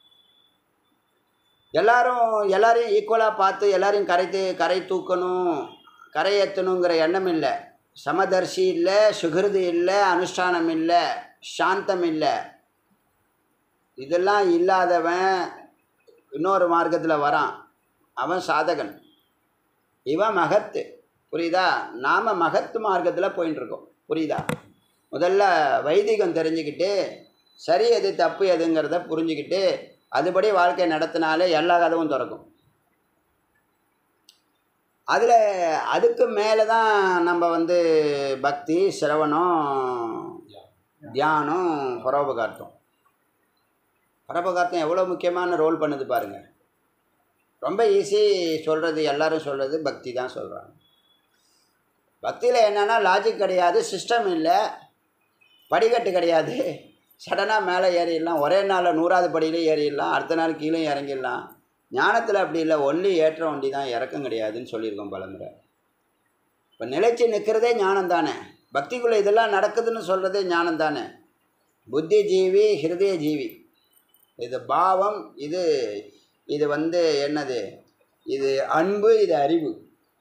எல்லாரும் எல்லாரையும் ஈக்குவலாக பார்த்து எல்லாரையும் கரை தூ கரை தூக்கணும் கரை ஏற்றணுங்கிற எண்ணம் இல்லை சமதர்ஷி இல்லை சுகிருதி இல்லை அனுஷ்டானம் இல்லை சாந்தம் இல்லை இதெல்லாம் இல்லாதவன் இன்னொரு மார்க்கத்தில் வரான் அவன் சாதகன் இவன் மகத்து புரியுதா நாம் மகத்து மார்க்கத்தில் போயின்னு இருக்கோம் புரியுதா முதல்ல வைதிகம் தெரிஞ்சுக்கிட்டு சரி எது தப்பு எதுங்கிறத புரிஞ்சுக்கிட்டு அதுபடி வாழ்க்கை நடத்தினாலே எல்லா கதவும் திறக்கும் அதில் அதுக்கு மேலே தான் நம்ம வந்து பக்தி சிரவணம் தியானம் பரோபகார்த்தம் பரோபகார்த்தம் எவ்வளோ முக்கியமான ரோல் பண்ணுது பாருங்கள் ரொம்ப ஈஸி சொல்கிறது எல்லாரும் சொல்கிறது பக்தி தான் சொல்கிறாங்க பக்தியில் என்னென்னா லாஜிக் கிடையாது சிஸ்டம் இல்லை படிக்கட்டு கிடையாது சடனாக மேலே ஏறிடலாம் ஒரே நாளில் நூறாவது படியிலே ஏறிடலாம் அடுத்த நாள் கீழே இறங்கிடலாம் ஞானத்தில் அப்படி இல்லை ஒன்லி ஏற்ற வண்டி தான் இறக்கம் கிடையாதுன்னு சொல்லியிருக்கோம் பலமுறை இப்போ நிலைச்சு நிற்கிறதே ஞானம் தானே பக்திக்குள்ளே இதெல்லாம் நடக்குதுன்னு சொல்கிறதே ஞானம் தானே புத்தி ஜீவி ஹிருதய ஜீவி இது பாவம் இது இது வந்து என்னது இது அன்பு இது அறிவு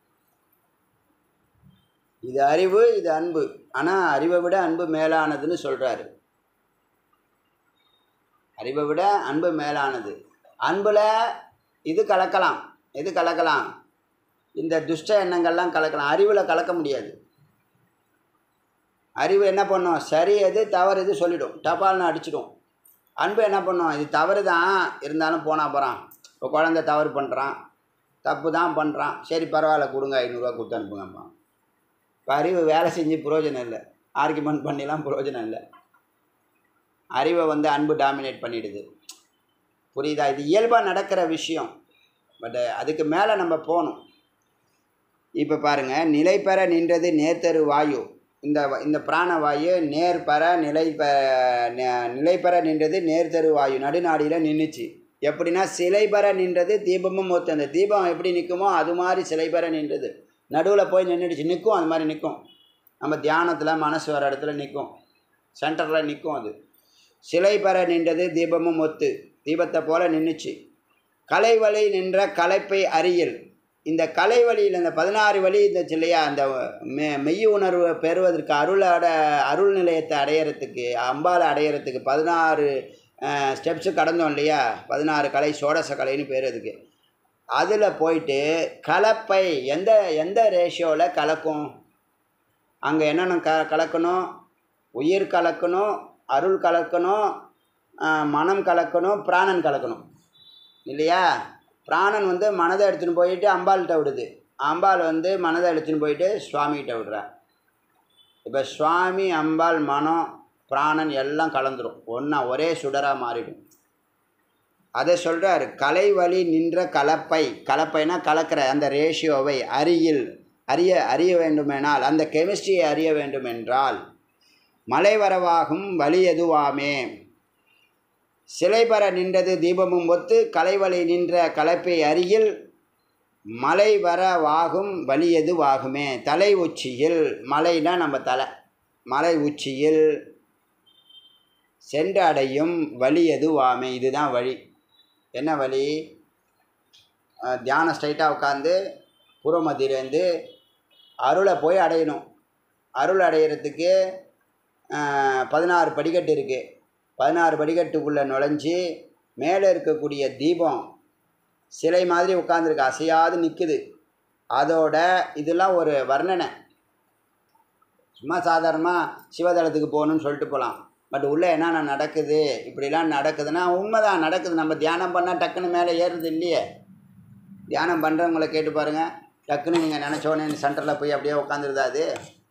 இது அறிவு இது அன்பு ஆனால் அறிவை விட அன்பு மேலானதுன்னு சொல்கிறாரு அறிவை விட அன்பு மேலானது அன்பில் இது கலக்கலாம் எது கலக்கலாம் இந்த துஷ்ட எண்ணங்கள்லாம் கலக்கலாம் அறிவில் கலக்க முடியாது அறிவு என்ன பண்ணும் சரி எது தவறு எது சொல்லிடும் டபால்னு அடிச்சிடும் அன்பு என்ன பண்ணும் இது தவறு தான் இருந்தாலும் போனால் போகிறான் இப்போ குழந்தை தவறு பண்ணுறான் தப்பு தான் பண்ணுறான் சரி பரவாயில்ல கொடுங்க ஐநூறுரூவா கொடுத்து அனுப்புங்கம்மா இப்போ அறிவு வேலை செஞ்சு பிரயோஜனம் இல்லை ஆர்குமெண்ட் பண்ணிலாம் பிரயோஜனம் இல்லை அறிவை வந்து அன்பு டாமினேட் பண்ணிடுது புரியுதா இது இயல்பாக நடக்கிற விஷயம் பட் அதுக்கு மேலே நம்ம போகணும் இப்போ பாருங்கள் நிலை பெற நின்றது நேர்த்தரு வாயு இந்த வ- இந்த பிராண வாயு நேர் பெற நிலை பெ ந- நிலை பெற நின்றது நேர்த்தரு வாயு நடுநாடியில் நின்றுச்சு எப்படின்னா சிலை பெற நின்றது தீபமும் ஒத்து அந்த தீபம் எப்படி நிற்குமோ அது மாதிரி சிலை பெற நின்றது நடுவில் போய் நின்றுடுச்சு நிற்கும் அது மாதிரி நிற்கும் நம்ம தியானத்தில் மனசு வர இடத்துல நிற்கும் சென்டரில் நிற்கும் அது சிலை பெற நின்றது தீபமும் ஒத்து தீபத்தை போல நின்றுச்சு கலைவழி நின்ற கலைப்பை அறியல் இந்த கலை வழியில் இந்த பதினாறு வழி இருந்துச்சு இல்லையா அந்த மெ மெய் உணர்வு பெறுவதற்கு அருளோட அருள் நிலையத்தை அடையிறதுக்கு அம்பாலை அடையிறதுக்கு பதினாறு ஸ்டெப்ஸு கடந்தோம் இல்லையா பதினாறு கலை சோடச கலைன்னு பேர் அதுக்கு அதில் போயிட்டு கலப்பை எந்த எந்த ரேஷியோவில் கலக்கும் அங்கே என்னென்ன க கலக்கணும் உயிர் கலக்கணும் அருள் கலக்கணும் ஆஹ் மனம் கலக்கணும் பிராணன் கலக்கணும் இல்லையா பிராணன் வந்து மனதை எடுத்துன்னு போயிட்டு அம்பாள்கிட்ட விடுது அம்பாள் வந்து மனதை எடுத்துன்னு போயிட்டு சுவாமிகிட்ட விடுறா இப்போ சுவாமி அம்பாள் மனம் பிராணன் எல்லாம் கலந்துரும் ஒன்றா ஒரே சுடராக மாறிடும் அதை சொல்கிறார் கலை வழி நின்ற கலப்பை கலப்பைனா கலக்கிற அந்த ரேஷியோவை அறியில் அறிய அறிய வேண்டுமெனால் அந்த கெமிஸ்ட்ரியை அறிய வேண்டுமென்றால் மலைவரவாகும் வழி எதுவாமே சிலை பெற நின்றது தீபமும் ஒத்து கலைவழி நின்ற கலப்பை அருகில் மலை வர வாகும் வழி எதுவாகுமே தலை உச்சியில் மலைனா நம்ம தலை மலை உச்சியில் சென்று அடையும் வழி எதுவாமே இதுதான் வழி என்ன வழி அஹ் தியானம் ஸ்ட்ரைட்டாக உட்காந்து புறமத்தியிலேருந்து அருளை போய் அடையணும் அருள் அடையிறதுக்கு அஹ், பதினாறு படிக்கட்டு இருக்குது பதினாறு படிக்கட்டுக்குள்ளே நுழைஞ்சி மேலே இருக்கக்கூடிய தீபம் சிலை மாதிரி உட்காந்துருக்கு அசையாது நிற்குது அதோட இதெல்லாம் ஒரு வர்ணனை சும்மா சாதாரணமாக சிவதளத்துக்கு போகணும்னு சொல்லிட்டு போகலாம் பட் உள்ளே என்னென்ன நடக்குது இப்படிலாம் நடக்குதுன்னா உண்மைதான் நடக்குது நம்ம தியானம் பண்ணால் டக்குன்னு மேலே ஏறுறது இல்லையே தியானம் பண்ணுறவங்கள கேட்டு பாருங்கள் டக்குன்னு நீங்கள் நினச்ச உடனே சென்டரில் போய் அப்படியே உட்காந்துருதா அது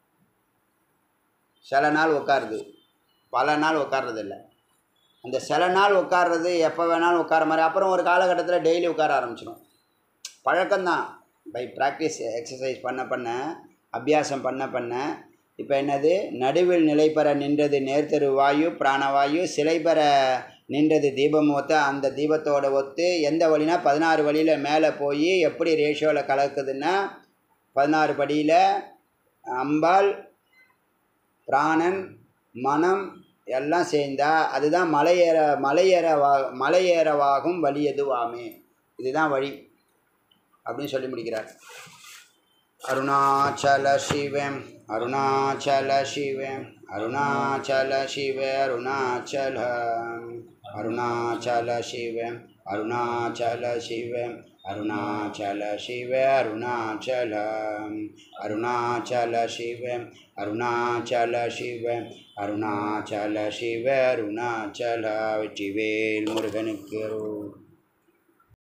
சில நாள் உட்காருது பல நாள் உட்கார்றது இல்லை அந்த சில நாள் உட்கார்றது எப்போ வேணாலும் உட்கார மாதிரி அப்புறம் ஒரு காலகட்டத்தில் டெய்லி உட்கார ஆரம்பிச்சிடும் பழக்கம்தான் பை ப்ராக்டிஸ் எக்ஸசைஸ் பண்ண பண்ண அபியாசம் பண்ண பண்ண இப்போ என்னது நடுவில் நிலை பெற நின்றது நேர்த்தரு வாயு பிராணவாயு சிலை பெற நின்றது தீபம் ஒத்து அந்த தீபத்தோட ஒத்து எந்த வழினா பதினாறு வழியில் மேலே போய் எப்படி ரேஷியோவில் கலக்குதுன்னா பதினாறு படியில் அம்பாள் பிராணன் மனம் எல்லாம் சேர்ந்தா அதுதான் மலையேற மலையேறவா மலையேறவாகும் வழி எதுவாமே இதுதான் வழி அப்படின்னு சொல்லி முடிக்கிறார் அருணாச்சல சிவம் அருணாச்சல சிவ அருணாச்சல சிவ அருணாச்சல அருணாச்சல சிவ அருணாச்சல சிவ அருணாச்சல சிவ அருணாச்சல அருணாச்சல சிவ அருணாச்சல சிவ அருணாச்சல சிவ அருணாச்சல வெற்றிவேல் முருகனுக்கு அருள்